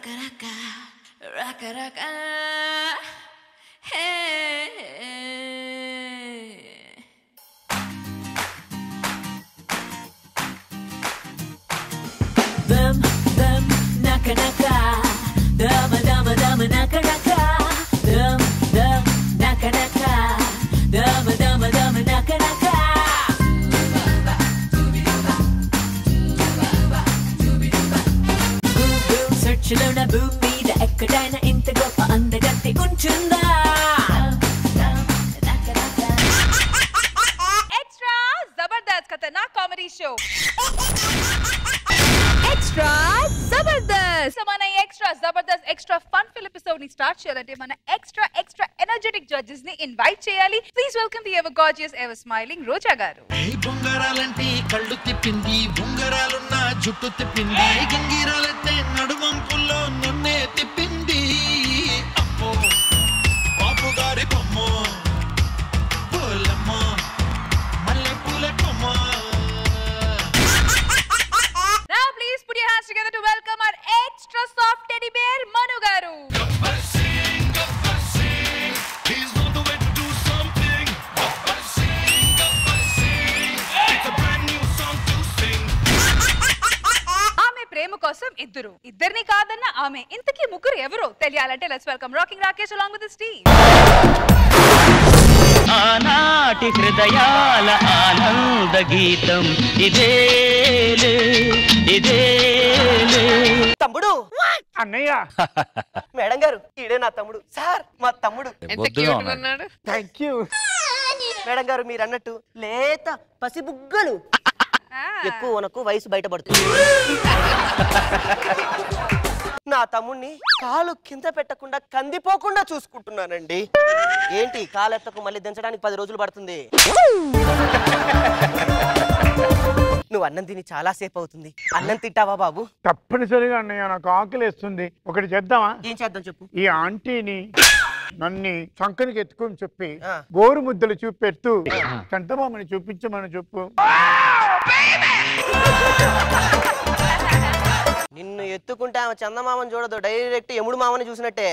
raka raka, raka raka. Hey. Dum dum naka naka, dama dama dama naka naka, dum dum naka naka, dama dama dama naka naka. Google search లో నా భూమి మీద ఎక్కడైనా ఇంత గొప్ప అందగత్తి ఉంటుందా extra Jabardasth खतरनाक comedy show extra Jabardasth so మన extra Jabardasth extra fun fill episode ని స్టార్ట్ చేయాలంటే మన ఎక్స్ట్రా ఎక్స్ట్రా ఎనర్జెటిక్ జడ్జెస్ ని ఇన్వైట్ చేయాలి please welcome the ever gorgeous ever smiling Roja garu ఈ బొంగరాలంటే కళ్ళు తిప్పింది బొంగరాలున్న జుట్టు తిప్పింది గింగిరాలంటే నడుమంపుల్లో నన్నే తిప్పింది అమ్మో బాబు గారి బొమ్మ పూలమ్మ మల్లె పూల కొమ్మ now please put your hands together to welcome our extra soft teddy bear Manu garu He's on the way to do something. Sing, sing. It's a brand new song to sing. ఆమె ప్రేమ కోసం ఇద్దరు ఇద్దరిని కాదన్న ఆమె ఇంతకీ ముగ్గురు ఎవరు తెలియాలంటే let's welcome rocking Rakesh along with Steve ఆనాటి హృదయాల ఆనంద గీతం ఇదేలే ఇదేలే తమ్ముడు అన్నయ్య మేడం గారు ఈడే నా తమ్ముడు సార్ మా తమ్ముడు బొద్దుగా ఉన్నాడు థ్యాంక్ యూ మేడం గారు మీరు అన్నట్టు లేత పసిబుగ్గలు ఎక్కువ ఉనకు వయసు బయటపడుతుంది నా తమ్ముణ్ణి కాలు కింద పెట్టకుండా కందిపోకుండా చూసుకుంటున్నానండి ఏంటి కాలు ఎత్తకు మళ్ళీ దించడానికి పది రోజులు పడుతుంది నువ్వు అన్నం తిని చాలా సేపు అవుతుంది అన్నం తింటావా బాబు తప్పనిసరిగా అన్నయ్య నాకు ఆకలి వేస్తుంది ఒకటి చేద్దామా ఏం చేద్దాం చెప్పు ఈ ఆంటీని నన్ను సంకనికి ఎత్తుకొని చెప్పి ఆ. గోరు ముద్దలు చూపెడుతూ చందమామని చూపించమని చెప్పు నిన్ను ఎత్తుకుంటే ఆమె చందమామని చూడదు డైరెక్ట్ యముడు మామని చూసినట్టే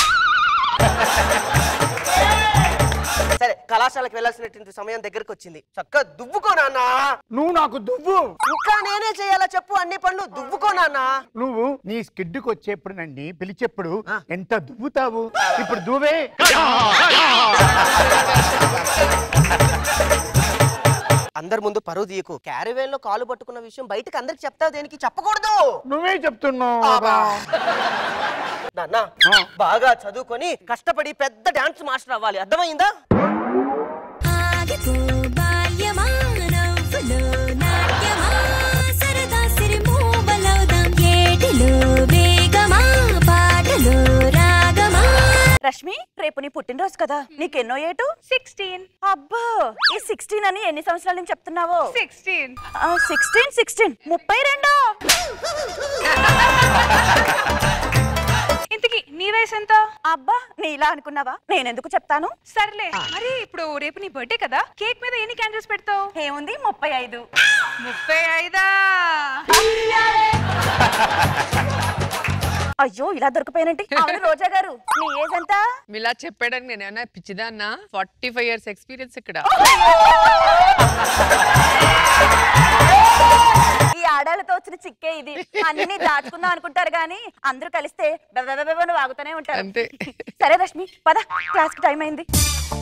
సరే కళాశాలకు వెళ్ళాల్సినటువంటి సమయం దగ్గరకు వచ్చింది చక్కగా దువ్వుకో నాన్న నువ్వు నాకు దువ్వు ఇంకా నేనే చేయాలా చెప్పు అన్ని పనులు దువ్వుకో నాన్న నువ్వు నీ స్కిడ్కి వచ్చేప్పుడు నన్ను పిలిచేప్పుడు ఆ. ఎంత దువ్వుతావు ఇప్పుడు దువ్వే అందరి ముందు పరువు తీయకు క్యారివేన్ లో కాలు పట్టుకున్న విషయం బయటకు అందరికి చెప్తావు దేనికి చెప్పకూడదు నువ్వే చెప్తున్నావు ఆబా. నాన్న ఆ. బాగా చదువుకొని కష్టపడి పెద్ద డాన్స్ మాస్టర్ అవ్వాలి అర్థమైందా ఆగిపో బాల్యమా నవ్వులో నాట్యమా సరదా సిరిమూవలవుదాం ఏటిలో వేగమా పాటలో రాగమా రష్మి రేపు నీ పుట్టినరోజు కదా నీకెన్నో ఏటు సిక్స్టీన్ అబ్బా ఈ సిక్స్టీన్ అని ఎన్ని సంవత్సరాల నుంచి చెప్తున్నావు సిక్స్టీన్ సిక్స్టీన్ సిక్స్టీన్ ముప్పై రెండు ఇంతకీ నీ వయసు ఎంత అబ్బా నీలా అనుకున్నావా నేనెందుకు చెప్తాను సర్లే మరి ఇప్పుడు రేపు నీ బర్త్డే కదా కేక్ మీద ఎన్ని క్యాండిల్స్ పెడతావు ఏముంది ముప్పై ఐదు ముప్పై ఐదా అయ్యో ఇలా దొరికిపోయానంటే అవును రోజా గారు నీ ఏజ్ ఎంత ఇలా చెప్పాడానికి నేను ఏమన్నా పిచ్చిదాన్నా ఫార్టీ ఫైవ్ ఇయర్స్ ఎక్స్పీరియన్స్ ఇక్కడ ఈ ఆడాలతో వచ్చిన చిక్కే ఇది అన్ని దాచుకుందాం అనుకుంటారు గానీ అందరూ కలిస్తే బెబెబెబెబెబెను వాగుతూనే ఉంటారు అంతే సరే రష్మి పద క్లాస్ కి టైం అయింది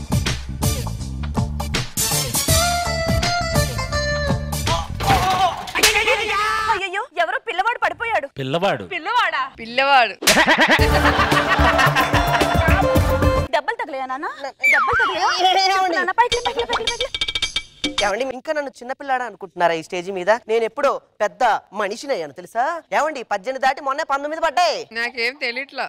అయ్యయ్యో ఎవరో పిల్లవాడు పడిపోయాడు పిల్లవాడు పిల్లవాడా పిల్లవాడు దెబ్బలు తగిలాయా నాన్న దెబ్బలు తగిలాయా చెప్పు నాన్న, పైకి లే, పైకి లే, పైకి లే, పైకి లే. ఏమండి ఇంకా నన్ను చిన్నపిల్లాడా అనుకుంటున్నారా ఈ స్టేజ్ మీద నేను ఎప్పుడో పెద్ద మనిషిని అయ్యాను తెలుసా ఏమండి పద్దెనిమిది దాటి మొన్న పంతొమ్మిది పడ్డాయి నాకేం తెలియట్లా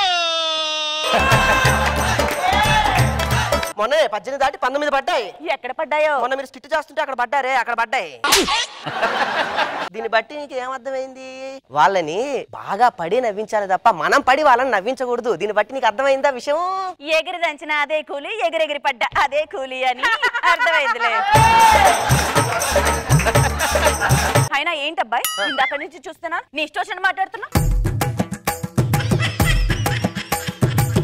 మొన్న పద్దెనిమిది దాటి పంతొమ్మిది పడ్డాయి ఎక్కడ పడ్డాయో మొన్న మీరు స్కిట్ చేస్తుంటే అక్కడ పడ్డారే అక్కడ పడ్డాయి దీన్ని బట్టి నీకు ఏమర్థమైంది వాళ్ళని బాగా పడి నవ్వించాలి తప్ప మనం పడి వాళ్ళని నవ్వించకూడదు దీన్ని బట్టి నీకు అర్థమైందా విషయం ఎగిరి దంచిన అదే కూలి ఎగిరెగిరి పడ్డా అదే కూలి అని అర్థమైందిలే అయినా ఏంటబ్బాయి ఇందాక నుంచి చూస్తున్నా నీ ఇష్టం వచ్చినట్టు మాట్లాడుతున్నా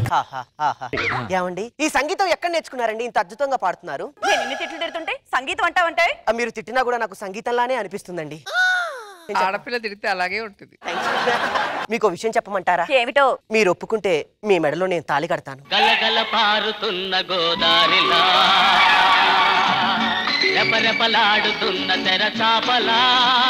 ఆహా, ఆహా. ఏమండి ఈ సంగీతం ఎక్కడ నేర్చుకున్నారండి ఇంత అద్భుతంగా పాడుతున్నారు నేను ఇన్ని తిట్లు తిడుతుంటే సంగీతం అంటావంటే ఆ, మీరు తిట్టినా కూడా నాకు సంగీతంలానే అనిపిస్తుందండి నేను చెప్ప- ఆడపిల్ల తిడితే అలాగే ఉంటుంది మీకు ఓ విషయం చెప్పమంటారా ఏమిటో మీరు ఒప్పుకుంటే మీ మెడలో నేను తాళి కడతాను గలగల పారుతున్న గోదారిలా రెపరెపలాడుతున్న తెరచాపలా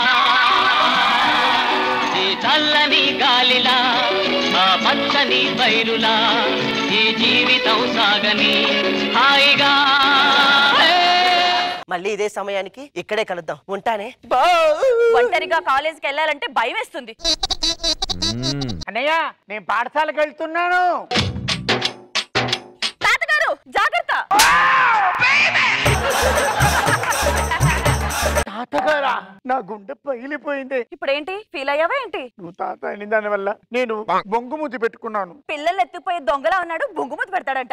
ఈ చల్లని గాలిలా ఆ పచ్చని పైరులా ఈ జీవితం సాగని హాయిగా మళ్ళీ ఇదే సమయానికి ఇక్కడే కలుద్దాం ఉంటానే ఒంటరిగా కాలేజీకి వెళ్ళాలంటే భయం వేస్తుంది అన్నయ్య నేను పాఠశాలకు వెళ్తున్నాను తాతగారు జాగ్రత్త తాతగారా నా గుండె పగిలిపోయింది ఇప్పుడు ఏంటి ఫీల్ అయ్యావా ఏంటి నువ్వు తాత అని దాని వల్ల నేను బొంగు ముద్దు పెట్టుకున్నాను పిల్లల్ని ఎత్తుకుపోయే దొంగలా ఉన్నాడు బొంగుమతి పెడతాడంట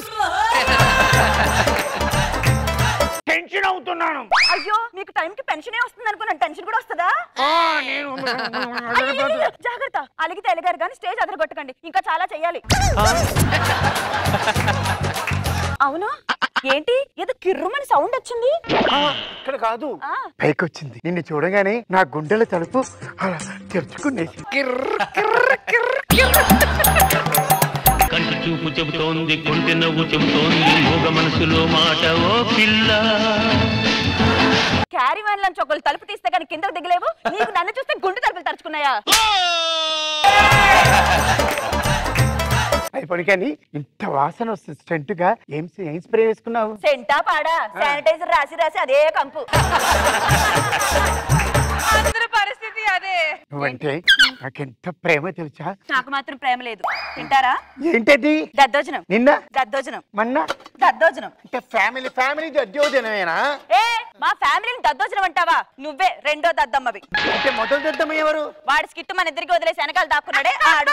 టెన్షన్ అవుతున్నాను అయ్యో మీకు టైంకి పెన్షనే వస్తుంది అనుకున్నాను టెన్షన్ కూడా వస్తుందా ఆ, నేను అయ్యయ్యయ్యో, జాగ్రత్త అలిగితే అలిగారు కానీ స్టేజ్ అదరగొట్టకండి ఇంకా చాలా చెయ్యాలి అవును ఏంటి ఏదో కిర్రుమని సౌండ్ వచ్చింది ఆ, ఇక్కడ కాదు ఆ. పైకి వచ్చింది నిన్ను చూడగానే నా గుండెల తలుపు అలా తెరుచుకునేసి కంటి చూపు చెబుతోంది కొంటె నవ్వు చెబుతోంది మూగ మనసులో మాట ఓ పిల్ల క్యారీ వ్యాన్ నుంచి ఒకళ్ళు తలుపు తీస్తే కానీ కిందకు దిగలేవు నీకు నన్ను చూస్తే గుండె తలుపులు తరుచుకున్నాయా అయిపోయి కానీ ఇంత వాసన వస్తుంది స్టెంట్ గా ఏం ఏం స్ప్రే వేసుకున్నావు సెంటా పాడా శానిటైజర్ రాసి రాసి అదే కంపు అందరి పరిస్థితి అదే నువ్వంటే నాకెంత ప్రేమ తెలుసా నాకు మాత్రం ప్రేమ లేదు తింటారా ఏంటది దద్దోజనం నిన్న దద్దోజనం మొన్న దద్దోజనం అంటే ఫ్యామిలీ ఫ్యామిలీ అద్యోజనమేనా ఏ మా ఫ్యామిలీని దద్దోజనం అంటావా నువ్వే రెండో దద్దమ్మవి అంటే మొదటి దద్దమ్మ ఎవరు వాడి స్కిట్ మన ఇద్దరికి వదిలేసి వెనకాల దాక్కున్నాడే ఆడు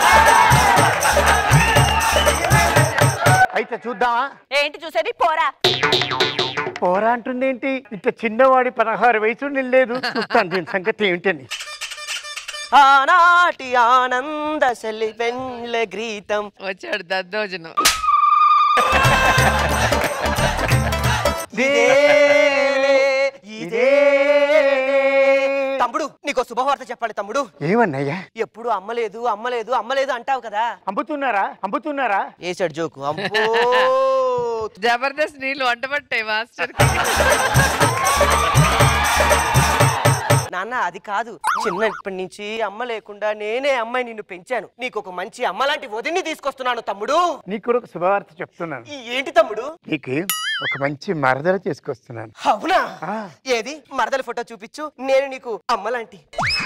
అయితే చూద్దామా ఏంటి చూసేది పోరా పోరా అంటుంది ఏంటి ఇంత చిన్నవాడి పదహారు వయసు నిల్లేదు చూస్తాను దీని సంగతి ఏమిటని ఆనాటి ఆనంద సెలి వెండ్ల గ్రీతం వచ్చాడు దద్దోజనం ఇదేలే, ఇదే తమ్ముడు నీకో శుభవార్త చెప్పాలి తమ్ముడు ఏమన్నయ్యా ఎప్పుడు అమ్మలేదు అమ్మలేదు అమ్మలేదు అంటావు కదా అమ్ముతున్నారా అమ్ముతున్నారా వేసాడు జోకు అమ్మో జబర్దస్త్ నీళ్ళు వంటబట్టాయి మాస్టర్ నాన్న అది కాదు చిన్నప్పటి నుంచి అమ్మ లేకుండా నేనే అమ్మాయి నిన్ను పెంచాను నీకు ఒక మంచి అమ్మలాంటి వదిన్ని తీసుకొస్తున్నాను తమ్ముడు నీకు కూడా ఒక శుభవార్త చెప్తున్నాను ఈ ఏంటి తమ్ముడు నీకు ఒక మంచి మరదలు తీసుకొస్తున్నాను అవునా ఆ. ఏది మరదల ఫోటో చూపించు నేను నీకు అమ్మలాంటి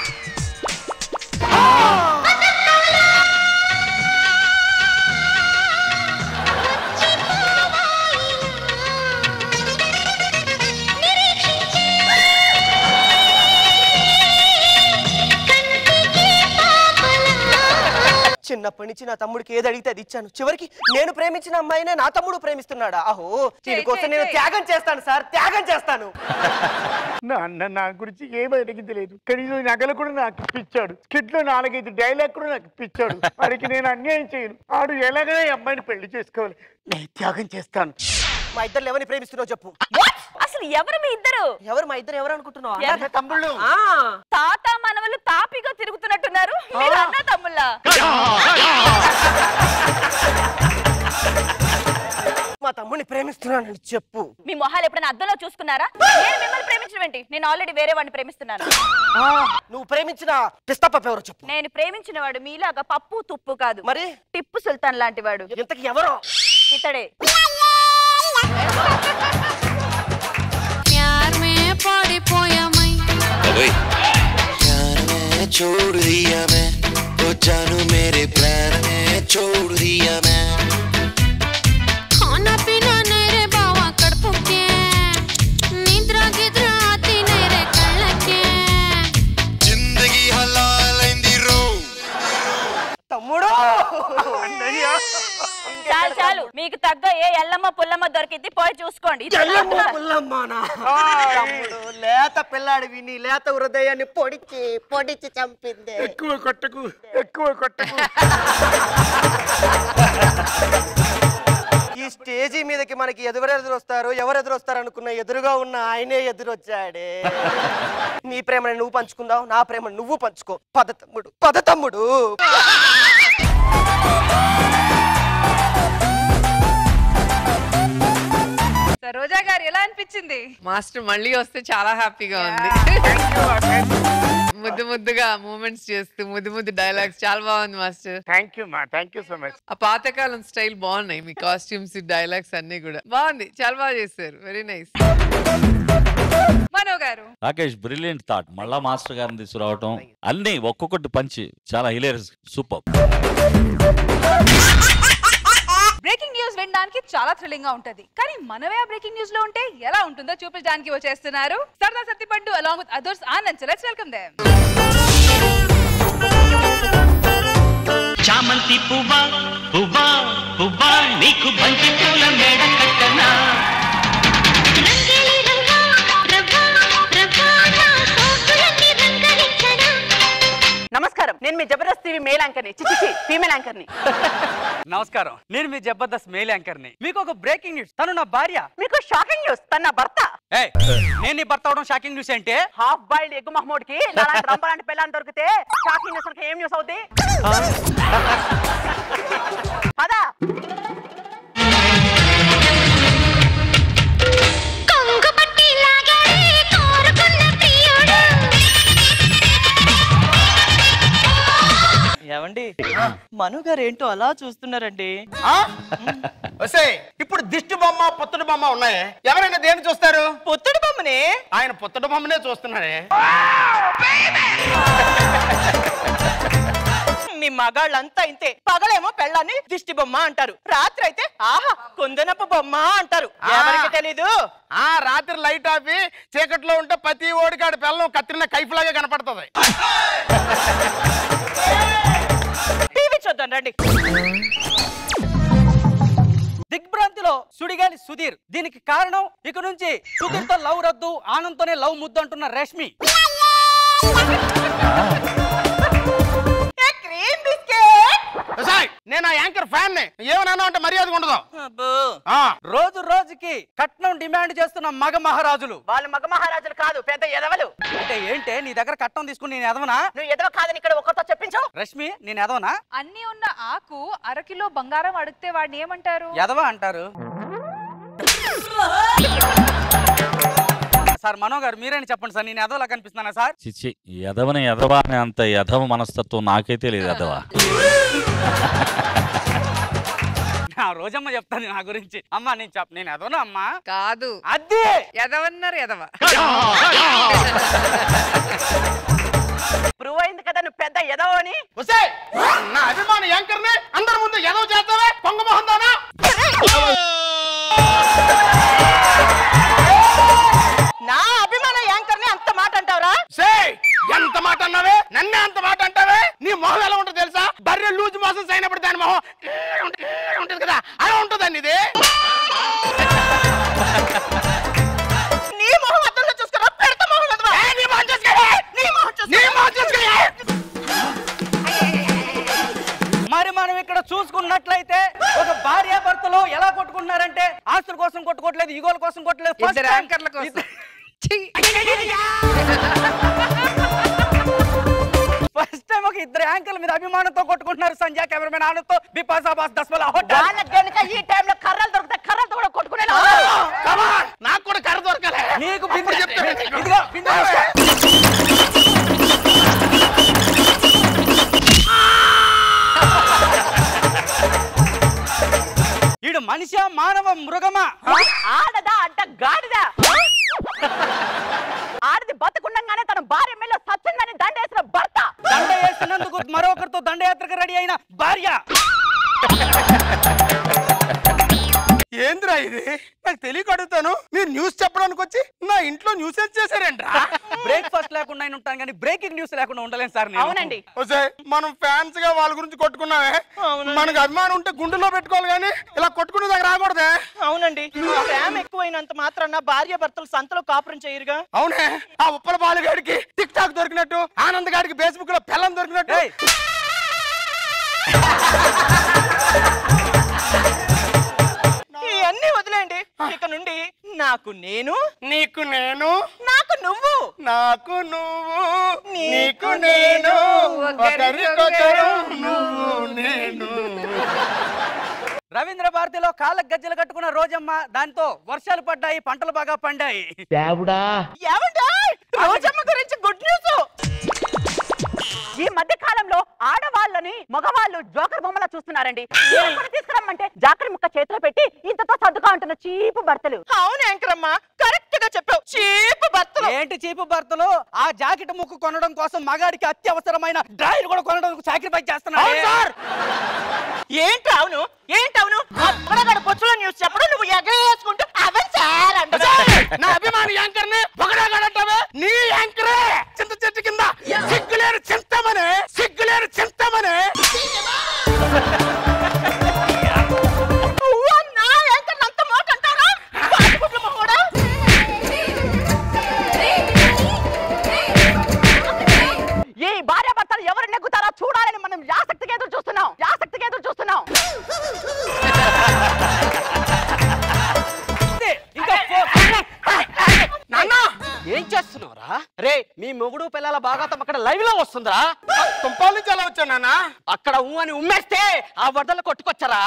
చిన్నప్పటి నుంచి నా తమ్ముడికి ఏది అడిగితే అది ఇచ్చాను చివరికి నేను ప్రేమించిన అమ్మాయినే నా తమ్ముడు ప్రేమిస్తున్నాడా అహో దీనికోసం నేను త్యాగం చేస్తాను సార్ త్యాగం చేస్తాను నా అన్న నా గురించి ఏమీ అడిగింది లేదు కనీసం ఈ నగలు కూడా నాకు ఇప్పించాడు స్కిట్ లో నాలుగైదు డైలాగ్ కూడా నాకు ఇప్పించాడు వాడికి నేను అన్యాయం చేయను ఆడు ఎలాగైనా ఈ అమ్మాయిని పెళ్లి చేసుకోవాలి నేను త్యాగం చేస్తాను మా ఇద్దరు ఎవరిని ప్రేమిస్తున్నావు చెప్పు అసలు ఎవరు మీ ఇద్దరు ఎవరు మా ఇద్దరు ఎవరు అనుకుంటున్నావు ఎవరు? అన్న తమ్ముళ్ళు ఆ, తాత మనవలు తాపిగా తిరుగుతున్నట్టున్నారు మీరు అన్న తమ్ముళ్ళ మా తమ్ముడిని ప్రేమిస్తున్నానని చెప్పు మీ మొహాలు ఎప్పుడైనా అద్దంలో చూసుకున్నారా నేను మిమ్మల్ని ప్రేమించడం ఏంటి నేను ఆల్రెడీ వేరే వాడిని ప్రేమిస్తున్నాను ఆ, నువ్వు ప్రేమించిన పిస్తా పప్పు ఎవరో చెప్పు నేను ప్రేమించిన వాడు మీలాగా పప్పు తుప్పు కాదు మరి టిప్పు సుల్తాన్ లాంటి వాడు ఇంతకి ఎవరో ఇతడే प्यार में पड़ी पोया मई प्यार में छोड़ दिया मैं ओ जानू मेरे प्यार में छोड़ दिया मैं खाना पीना नेरे बावा कड़पुके निद्रा गिद्रा आती नेरे कళ్ళకే जिंदगी हलाल रो తమ్ముడు అన్నయ్య చాలు చాలు మీకు తగ్గ ఏ ఎల్లమ్మ పుల్లమ్మ దొరికింది పోయి చూసుకోండి ఇది ఎల్లమ్మ నాకు- పుల్లమ్మనా? ఆయ్. తమ్ముడు లేత పిల్లాడి విని లేత హృదయాన్ని పొడిచి పొడిచి చంపింది ఎక్కువ కొట్టకు ఎక్కువ కొట్టకు ఈ స్టేజీ మీదకి మనకి ఎవరు ఎదురు వస్తారు ఎవరు ఎదురు వస్తారు అనుకున్న ఎదురుగా ఉన్న ఆయనే ఎదురొచ్చాడే నీ ప్రేమని నువ్వు పంచుకుందావు నా ప్రేమని నువ్వు పంచుకో పద తమ్ముడు పద తమ్ముడు సో రోజా గారు ఎలా అనిపించింది మాస్టర్ మళ్ళీ వస్తే చాలా హ్యాపీగా ఉంది ముద్దు ముద్దుగా మూమెంట్స్ చేస్తూ ముద్దు ముద్దు డైలాగ్స్ చాలా బాగుంది మాస్టర్ థ్యాంక్ యూ మా థ్యాంక్ యూ సో మచ్ ఆ పాతకాలం స్టైల్ బాగున్నాయి మీ కాస్ట్యూమ్స్ డైలాగ్స్ అన్ని కూడా బాగుంది చాలా బాగా చేశారు very nice Mano garu Rakesh brilliant thought మళ్ళా మాస్టర్ గారిని తీసుకురావటం అన్ని ఒక్కొక్కటి పంచి చాలా హిలేరియస్ సూపర్ బ్రేకింగ్ న్యూస్ వినడానికి చాలా థ్రిల్లింగ్ గా ఉంటది కానీ మనమే ఆ బ్రేకింగ్ న్యూస్ లో ఉంటే ఎలా ఉంటుందో చూపించడానికి వచ్చేస్తున్నారు సరదా Sattipandu along with others Anand let's welcome them చామంతి పువ్వా పువ్వా పువ్వా నీకు బంతి పూల మేడ కట్టనా రంగేలి రవ్వ రవ్వ రవ్వ నా సోకులన్నీ రంగరించనా నమస్కారం నేను మీ జబర్దస్త్ టీవీ మేల్ యాంకర్ని చిచి ఫీమేల్ యాంకర్ని నమస్కారం నేను మీ జబర్దస్త్ మెయిల్ యాంకర్ని మీకు ఒక బ్రేకింగ్ న్యూస్ తను నా భార్య మీకు షాకింగ్ న్యూస్ తన నా భర్త ఏయ్, నేను నీ భర్త అవడం షాకింగ్ న్యూస్ అంటే హాఫ్ బాయిల్డ్ ఎగ్ మహమూడ్ కి నాలాంటి రంబ లాంటి పిల్లని దొరికితే షాకింగ్ న్యూస్ అంటే ఏం న్యూస్ అవుద్ది పదా కొంగు పట్టి లాగాడే కోరుకున్న ప్రియుడు ఏమండి మను గారు ఏంటో అలా చూస్తున్నారండి వసే ఇప్పుడు దిష్టి బొమ్మ పొత్తుడు బొమ్మ ఉన్నాయే ఎవరైనా దేని చూస్తారు పొత్తుడు బొమ్మని ఆయన పొత్తుడు బొమ్మనే చూస్తున్నాడే మీ మగాళ్ళంతా ఇంతే పగలేమో పెళ్ళాన్ని దిష్టి బొమ్మ అంటారు రాత్రి అయితే ఆహా కొందనప్ప బొమ్మ అంటారు ఎవరికి తెలీదు ఆ రాత్రి లైట్ ఆపి చీకట్లో ఉంటే ప్రతి ఓడికాడు పిల్లం కత్తిరిన కైపులాగా కనపడుతుంది టీవీ చూద్దాం రండి దిగ్భ్రాంతిలో సుడిగాలి సుధీర్ దీనికి కారణం ఇక నుంచి సుధీర్ తో లవ్ రద్దు ఆనంద్తోనే లవ్ ముద్దు అంటున్న రష్మి క్రీమ్ బిస్కెట్ వసాయ్, నేను ఆ యాంకర్ ఫ్యాన్ ఏమన్నా అంటే మర్యాద ఉండదు ఆ, రోజు రోజుకి కట్నం డిమాండ్ చేస్తున్న మగ మహారాజులు వాళ్ళు మగ మహారాజులు కాదు పెద్ద ఎదవలు అంటే ఏంటే నీ దగ్గర కట్నం తీసుకుని నేను ఎదవనా నువ్వు ఎదవ కాదని ఇక్కడ ఒకరితో చెప్పించు రష్మి నేను ఎదవనా అన్ని ఉన్న ఆకు అరకిలో బంగారం అడిగితే వాడిని ఏమంటారు ఎదవా అంటారు సార్ మనో గారు మీరేని చెప్పండి సార్ నేను ఎదవలా కనిపిస్తున్నానా సార్ చిచ్చి ఎదవని ఎదవా అనే అంత ఎదవ మనస్తత్వం నాకైతే లేదు ఎదవా నా రోజమ్మ చెప్తాను నా గురించి అమ్మా నేను చెప్ నేను ఎదవనా అమ్మా కాదు అదే ఎదవన్నారు ఎదవ ప్రూవ్ అయింది కదా నువ్వు పెద్ద ఎదవ అని వసాయ్, నా అభిమాన యాంకర్ ని అందరి ముందు ఎదవ చేస్తావే పొంగ మొహం దానా నా అభిమాన యాంకర్ ని అంత మాట అంటావురా సేయ్, ఎంత మాట అన్నావే నన్నే అంత మాట అంటావే నీ మొహం ఎలా ఉంటుందో తెలుసా బర్రె లూజ్ మోసం అయినప్పుడు దాని మొహం ఇలా ఉంట- ఇలా ఉంటుంది కదా అలా ఉంటుందండి ఇది నీ మొహం అద్దంలో చూసుకురా పెడత మొహం ఎదవ. ఏ, నీ మొహం చూసుకో. నీ మొహం చూసుకో. నీ మొహం చూసుకో. మరి మనం ఇక్కడ చూసుకున్నట్లయితే ఒక భార్య భర్తలు ఎలా కొట్టుకుంటున్నారంటే ఆస్తుల కోసం కొట్టుకోవట్లేదు ఈగోల కోసం కొట్టలేదు First ఇద్దరు time యాంకర్ల కోసం ఇద్దరు- ఛీ! ఫస్ట్ టైం ఒక ఇద్దరు యాంకర్ల మీద అభిమానంతో కొట్టుకుంటున్నారు సంజయ్ కెమెరామెన్ ఆనంద్తో బిపాసా బాస్ దస్మల హోటల్ వాళ్ళకి గనుక ఈ టైంలో కర్రలు దొరికితే కర్రలతో కూడా కొట్టుకునేలా ఆ, ఉన్నారు. come on. నాకు కూడా కర్ర దొరకాలి నీకు బిందె అప్పుడు చెప్తాను నీకు. ఇదిగో బిందె ఈడు మనిషా మానవ మృగమా ఆడదా అంట గాడిదా ఆడది బతుకుండగానే తన భార్య మీద సచ్చిందని దండేసిన భర్త దండ వేసినందుకు మరొకరితో దండయాత్రకు రెడీ అయిన భార్య ఏంద్రా ఇది నాకు తెలియక అడుగుతాను మీరు న్యూస్ చెప్పడానికి వచ్చి నా ఇంట్లో న్యూస్ చేశారేంట్రా బ్రేక్ఫాస్ట్ లేకుండా లేకుండా అయినా ఉంటాను కానీ బ్రేకింగ్ న్యూస్ లేకుండా ఉండలేను సార్ నేను అవునండి ఒసే మనం ఫ్యాన్స్ గా వాళ్ళ గురించి కొట్టుకున్నామే మనకు అభిమానం ఉంటే గుండెలో పెట్టుకోవాలి కానీ ఇలా కొట్టుకునే దగ్గర రాకూడదే అవునండి ప్రేమ ఎక్కువైనంత మాత్రాన భార్య భర్తలు సంతలో కాపురం చేయరుగా అవునే ఆ ఉప్పల బాలుగాడికి టిక్ టాక్ దొరికినట్టు ఆనంద్ గాడికి ఫేస్బుక్ లో పిల్లం దొరికినట్టు ఇవన్నీ వదిలేండి ఇక నుండి నాకు నేను నీకు నేను నాకు నువ్వు నాకు నువ్వు నీకు నేను ఒకరికొకరు నువ్వు నేను రవీంద్ర భారతిలో కాళ్ళ గజ్జలు కట్టుకున్న రోజమ్మ దాంతో వర్షాలు పడ్డాయి పంటలు బాగా పండాయి ఏమండి రోజమ్మ గురించి గుడ్ న్యూస్ ఈ మధ్య కాలంలో ఆడవాళ్ళని మగవాళ్ళు జోకర్ బొమ్మలా చూస్తున్నారండి ఎవరిని తీసుకురమ్మంటే జాకరి ముక్క చేతిలో పెట్టి ఇంతతో సర్దుగా ఉంటున్న చీపు భర్తలు అవును యాంకరమ్మ కరెక్ట్ గా చెప్పావు చీప్ భర్తలు ఏంటి చీపు భర్తలు ఆ జాకెట్ ముక్కు కొనడం కోసం మగాడికి అత్యవసరమైన డ్రాయర్ కూడా కొనడం సాక్రిఫైస్ చేస్తున్నాడు అవును సార్ ఏంటి అవును ఏంటి అవును అక్కడ బొచ్చులో న్యూస్ చెప్పడం నువ్వు ఎగరేసుకుంటూ అవన్ సార్ అంట నా అభిమాని యాంకర్ ని పొగడగాడంటావే నీ యాంకరే చింత చెట్టు కింద సిగ్గులేరు చింతమనే సిగ్గులేరు చింతమనే నువ్వు నా యాంకర్ అంత మాట అంటారా బాతుగుడ్ల మొహోడా? ఈ భార్య భర్తలు ఎవరు నెగ్గుతారో చూడాలని మనం ఆసక్తిగా ఎదురు చూస్తున్నాం ఆసక్తిగా ఎదురు చూస్తున్నాం ఇంకా నాన్న ఏం చేస్తున్నావురా రే మీ మొగుడు పిల్లల భాగవతం అక్కడ లైవ్ లో వస్తుందిరా తుంపాల నుంచి ఎలా వచ్చా నాన్న అక్కడ ఊ అని ఉమ్మేస్తే ఆ వరదలు కొట్టుకొచ్చారా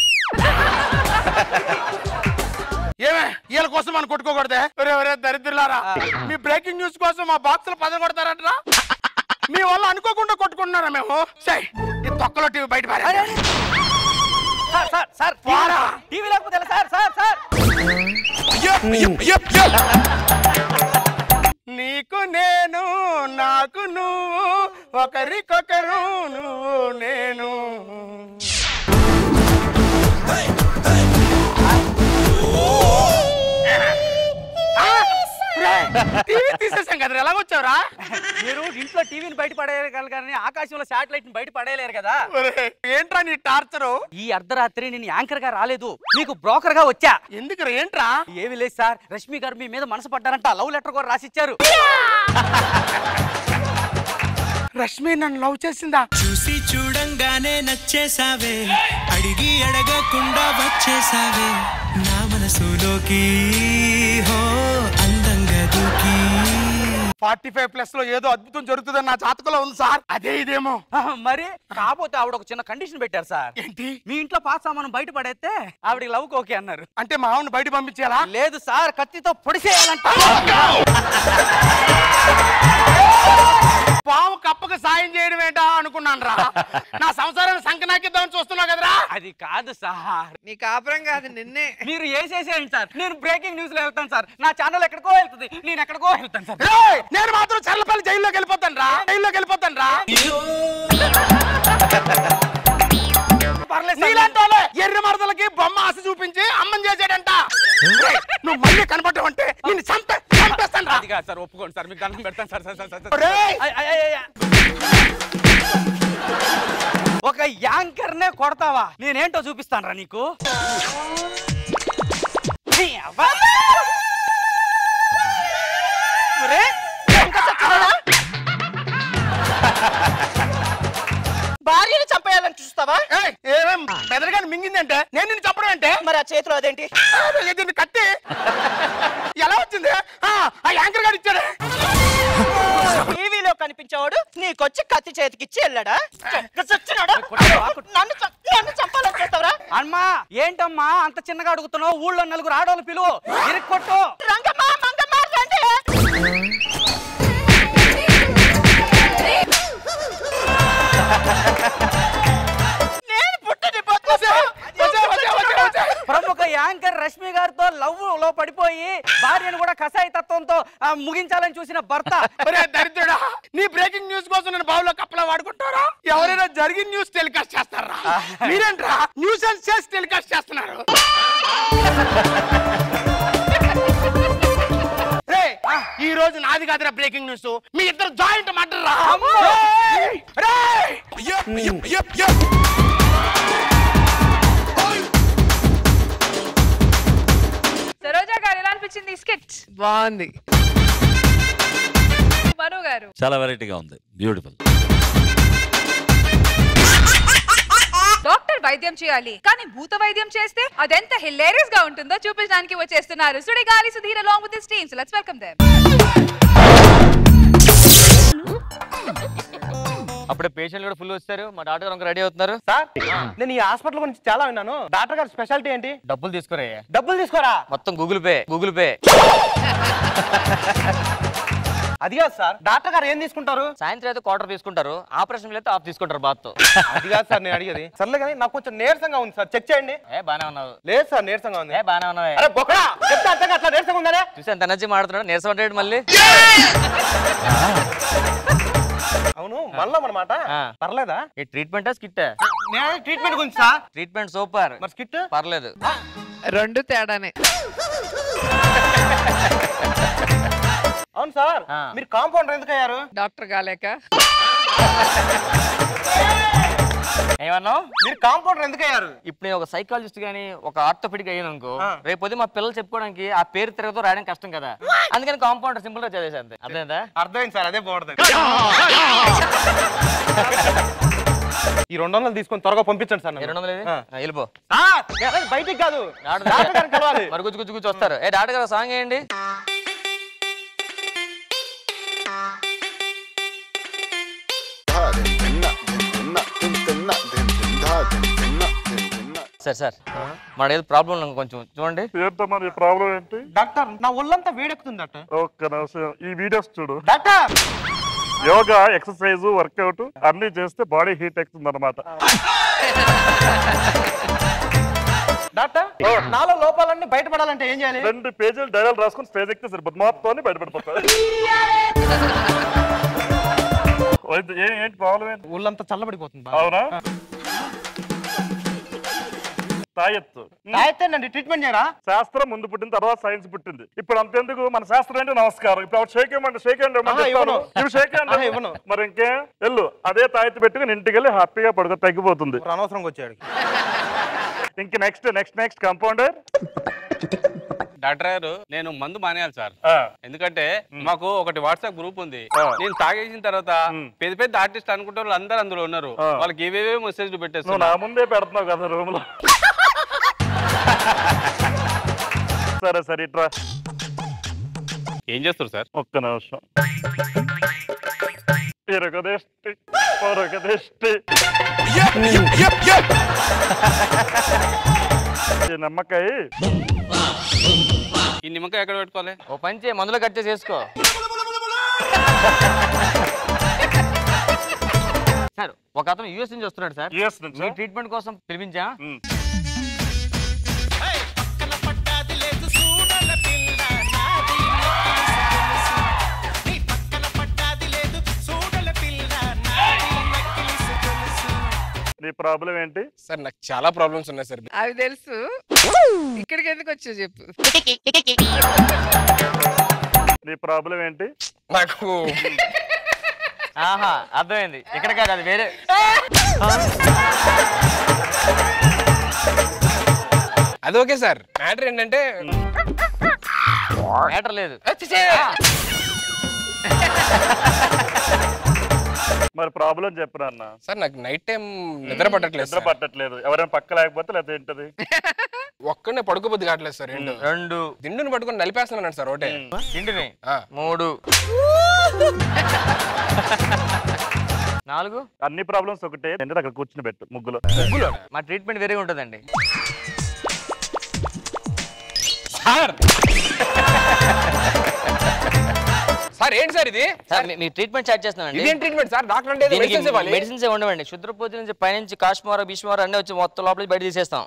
ఏమే వీళ్ళ కోసం మనం కొట్టుకోకూడదే ఒరే ఒరే దరిద్రులారా మీ బ్రేకింగ్ న్యూస్ కోసం మా బాక్సులు పదం కొడతారట్రా మీ వల్ల అనుకోకుండా కొట్టుకుంటున్నారా మేము సై ఈ తొక్కలో టీవీ బయట పారే. సార్ సార్ సార్ పోరా. టీవీ లేకపోతే ఎలా? Sir sir sir yup, yup, yup, yup. నీకు నేను నాకు నువ్వు ఒకరికొకరు నువ్వు నేను ఆ, రే, టీవీ తీసేసాం కదా ఎలా వచ్చావురా మీరు ఇంట్లో టీవీని బయట పడేయగలరు కానీ ఆకాశంలో శాటిలైట్ ని బయట పడేయలేరు కదా ఒరే, ఏంట్రా నీ టార్చరు ఈ అర్ధరాత్రి నేను యాంకర్ గా రాలేదు మీకు బ్రోకర్ గా వచ్చా ఎందుకు ఏంట్రా ఏమి లేదు సార్ రష్మి గారు మీ మీద మనసు పడ్డారంట లవ్ లెటర్ కూడా రాసిచ్చారు రష్మి నన్ను లవ్ చేసిందా చూసి చూడంగానే నచ్చేసావే అడిగి అడగకుండా వచ్చేసావే నా మనసులోకి హో అందంగా దూకి ఫార్టీ ఫైవ్ ప్లస్ లో ఏదో అద్భుతం జరుగుతుందని నా జాతకంలో ఉంది సార్ అదే ఇదేమో మరి కాకపోతే ఆవిడ ఒక చిన్న కండిషన్ పెట్టారు సార్ ఏంటి మీ ఇంట్లో పాత సామాను బయట పడేస్తే ఆవిడకి లవ్ ఓకే అన్నారు అంటే మా ఆవిడ బయట పంపించేలా లేదు సార్ కత్తితో పొడిసేయాలంట పాము కప్పకు సాయం చేయడం ఏంటా అనుకున్నాను రా నా సంసారాన్ని సంకనాకిద్దామని చూస్తున్నావు కదరా అది కాదు సార్ నీ కాపురం కాదు నిన్నే మీరు వేసేసేయండి సార్ నేను బ్రేకింగ్ న్యూస్ లో వెళ్తాను సార్ నా ఛానల్ ఎక్కడికో వెళ్తుంది నేను ఎక్కడికో వెళ్తాను సార్ ఏయ్! నేను మాత్రం చల్లపల్లి జైల్లోకి వెళ్ళిపోతాను రా జైల్లోకి వెళ్ళిపోతాను రా పర్లేదు సార్. నీలాంటి వాళ్ళే ఎర్రి మరదలకి బొమ్మ ఆశ చూపించి అమ్మని చేసాడంట ఏయ్, నువ్వు మళ్ళీ కనపడ్డావంటే నిన్ను చంపే చంపేస్తాను రా అది కాదు సార్ ఒప్పుకోండి సార్ మీకు దండం పెడతాను sir sir sir sir, sir ఒరేయ్! అయ్, అయ్, అయ్, అయ్. ఒక యాంకర్ నే కొడతావా నేనేంటో చూపిస్తాను రా నీకు నీ అవ్వ. ఒరే, ఇంకా చచ్చిపోయాడా? భార్యని చంపేయాలని చూస్తావా ఏయ్, ఏమేం బెదరగాని మింగిందంటే నేను నిన్ను చెప్పడం అంటే మరి ఆ చేతిలో అదేంటి దీన్ని కట్టి ఎలా వచ్చింది ఆ, ఆ యాంకర్ గారు ఇచ్చాడే టీవీలో కనిపించేవాడు నీకొచ్చి కత్తి చేతికిచ్చి వెళ్ళాడా చచ్చినాడా? నన్ను చ- నన్ను చంపాలని చూస్తావరా అమ్మా ఏంటమ్మా అంత చిన్నగా అడుగుతున్నావు ఊళ్ళో నలుగురు ఆడవాళ్ళు పిలువు ఇరుక్కొట్టు రంగమ్మ మంగమ్మ రండి నేను పుట్టిన ప్రముఖ యాంకర్ రష్మి గారితో లవ్ లో పడిపోయి భార్యను కూడా కసాయి తత్వంతో ఆ, ముగించాలని చూసిన భర్త ఒరే దరిద్రుడా నీ బ్రేకింగ్ న్యూస్ కోసం నేను బావులో కప్పలా వాడుకుంటారా ఎవరైనా జరిగిన న్యూస్ టెలికాస్ట్ చేస్తారా మీరేంట్రా న్యూస్ అండ్ చేసి టెలికాస్ట్ చేస్తున్నారు రేయ్, ఈ రోజు నాది కాదురా బ్రేకింగ్ న్యూస్ మీ ఇద్దరు జాయింట్ మాట్లాడరా సరోజా గారు ఎలా అనిపించింది స్కిట్ బాగుంది మను గారు చాలా వెరైటీగా ఉంది బ్యూటిఫుల్ డాక్టర్ వైద్యం చేయాలి కానీ భూత వైద్యం చేస్తే అదెంత హిలేరియస్ గా ఉంటుందో చూపించడానికి వచ్చేస్తున్నారు Sudigali Sudheer along with his teams let's welcome them అప్పుడే పేషెంట్లు కూడా ఫుల్ వచ్చారు మా డాక్టర్ గారు రెడీ అవుతున్నారు సార్ నేను ఈ హాస్పిటల్ గురించి చాలా విన్నాను డాక్టర్ గారి స్పెషాలిటీ ఏంటి డబ్బులు తీసుకురా డబ్బులు తీసుకోరా మొత్తం గూగుల్ పే గూగుల్ పే అది కాదు సార్ డాక్టర్ గారు ఏం తీసుకుంటారు సాయంత్రం అయితే క్వార్టర్ తీసుకుంటారు ఆపరేషన్ అయితే ఆఫ్ తీసుకుంటారు బాత్ అది కాదు సార్ నేను అడిగేది సర్లే కానీ నాకు కొంచెం నీరసంగా ఉంది సార్ చెక్ చేయండి ఏ బానే ఉన్నావు లేదు సార్ నీరసంగా ఉంది ఏ బానే ఉన్నావు అరే బొక్కడా చెప్తే అర్థం కాదు, అట్లా నీరసంగా ఉందనే చూసి ఎంత ఎనర్జీ మాడుతున్నాడు నీరసం అంటే మళ్ళీ అవును మళ్ళా మనమాట పర్లేదా ఈ ట్రీట్మెంట్ స్కిట్ నేను ట్రీట్మెంట్ గురించి సార్ ట్రీట్మెంట్ సూపర్ మరి స్కిట్ పర్లేదు రెండు తేడానే అవును సార్ మీరు కాంపౌండర్ ఎందుకు అయ్యారు డాక్టర్ కాలేక ఏమన్నావు మీరు కాంపౌండర్ ఎందుకు అయ్యారు ఇప్పుడు నేను ఒక సైకాలజిస్ట్ గానీ ఒక ఆర్థోపెడిక్ అయ్యాను అనుకో రేపు పొద్దున్న మా పిల్లలు చెప్పుకోవడానికి ఆ పేరు తిరగతో రాయడం కష్టం కదా అందుకని కాంపౌండర్ సింపుల్ గా చదివేసి అంతే అర్థమైందా అర్థమైంది సార్ అదే బాగుంటుంది ఈ రెండు వందలు తీసుకొని త్వరగా పంపించండి సార్ నన్ను. రెండు వందలు ఏది? ఆ. ఆ, వెళ్ళిపో సార్, ఎక్కడ బయటికి కాదు డాక్టర్ గారిని కలవాలి మరి గుజ్జు గుజ్జు గుజ్జు వస్తారు ఏ డాక్టర్ గారు సాంగ్ వేయండి సార్ సార్ మన ఏదో ప్రాబ్లం ఉంది కొంచెం చూడండి ఏంటో మరి ప్రాబ్లం ఏంటి డాక్టర్ నా ఒళ్ళంతా వేడెక్కుతుందట ఒక్క నిమిషం ఈ వీడియోస్ చూడు డాక్టర్ యోగా ఎక్సర్సైజ్ వర్కౌట్ అన్ని చేస్తే బాడీ హీట్ ఎక్కుతుంది అనమాట డాక్టర్ నాలో లోపాలన్నీ బయటపడాలంటే ఏం చేయాలి రెండు పేజీలు డైలాగ్ రాసుకుని స్టేజ్ ఎక్కితే సరిపోతుంది మొత్తం బయటపడిపోతాయి వద్దు, ఏ- ఏంటి ప్రాబ్లం ఏంటి ఒళ్ళంతా చల్లబడిపోతుంది బాగా. అవునా తాయెత్తు తాయెత్తేనండి ట్రీట్మెంట్ చేయరా శాస్త్రం ముందు పుట్టిన తర్వాత సైన్స్ పుట్టింది ఇప్పుడు అంతెందుకు మన శాస్త్రం అంటే నమస్కారం ఇప్పుడు షేక్ ఇవ్వమంటే షేక్ ఆహా, ఇవ్వను. షేక్ ఆహా, ఇవ్వను. మరి ఇంకే వెళ్ళు అదే తాయెత్తు పెట్టుకుని ఇంటికి వెళ్ళి హ్యాపీగా పడుకో తగ్గిపోతుంది ఇప్పుడు అనవసరంగా వచ్చాడు ఇంక next next next compounder doctor garu నేను మందు మానేయాలి సార్ ఎందుకంటే మాకు ఒకటి వాట్సాప్ గ్రూప్ ఉంది నేను తాగేసిన తర్వాత పెద్ద పెద్ద ఆర్టిస్ట్ అనుకుంటే వాళ్ళు అందరు అందులో ఉన్నారు ఆ. వాళ్ళకి ఏవేవో మెసేజ్లు నువ్వు నా పెట్టేస్తున్నా ముందే పెడుతున్నావు కదా రూమ్ లో సరే సరే ఇట్రా ఏం చేస్తారు సార్ ఒక్క నిమిషం ఇరగదేష్టి పొరగదేష్టి ఈ నిమ్మకాయ ఈ నిమ్మకాయ ఎక్కడ పెట్టుకోవాలి ఓ పంచి మందులో కట్ చేసి వేసుకో సార్ ఒక అతను యూఎస్ నుంచి వస్తున్నాడు సార్ యూఎస్ నుంచి మీ ట్రీట్మెంట్ కోసం పిలిపించా నీ ప్రాబ్లం ఏంటి సార్ నాకు చాలా ప్రాబ్లమ్స్ ఉన్నాయి సార్ అవి తెలుసు ఇక్కడికి ఎందుకు వచ్చావు చెప్పు నీ ప్రాబ్లం ఏంటి నాకు ఆహా అర్థమైంది ఇక్కడ కాదు అది వేరే అది ఓకే సార్ మ్యాటర్ ఏంటంటే మ్యాటర్ లేదు మరి ప్రాబ్లం చెప్పరా అన్న సార్ నాకు నైట్ టైం నిద్ర పట్టట్లేదు నిద్ర పట్టట్లేదు ఎవరైనా పక్క లేకపోతే లేదా ఏంటది ఒక్కనే పడుకోబుద్ది కావట్లేదు సార్ రెండు రెండు దిండుని పట్టుకొని నలిపేస్తున్నాను సార్ ఒకటే ఇంటిని ఆ. మూడు నాలుగు అన్ని ప్రాబ్లమ్స్ ఒకటే ఏంటంటే అక్కడ కూర్చుని పెట్టు ముగ్గులో ముగ్గులో మా ట్రీట్మెంట్ వేరేగా ఉంటుందండి సార్ సార్ ఏంటి సార్ ఇది సార్ మీ- మీ ట్రీట్మెంట్ స్టార్ట్ చేస్తున్నామండి ఇదేం ట్రీట్మెంట్ సార్ డాక్టర్ అంటే ఏదో దీనికి medicines ఇవ్వాలి మెడిసిన్స్ ఉండవండి శుద్రపూతి నుంచి పైనుంచి కాశ్మీర భీష్మవారు అన్నీ వచ్చి మొత్తం లోపలికి బయట తీసేస్తాం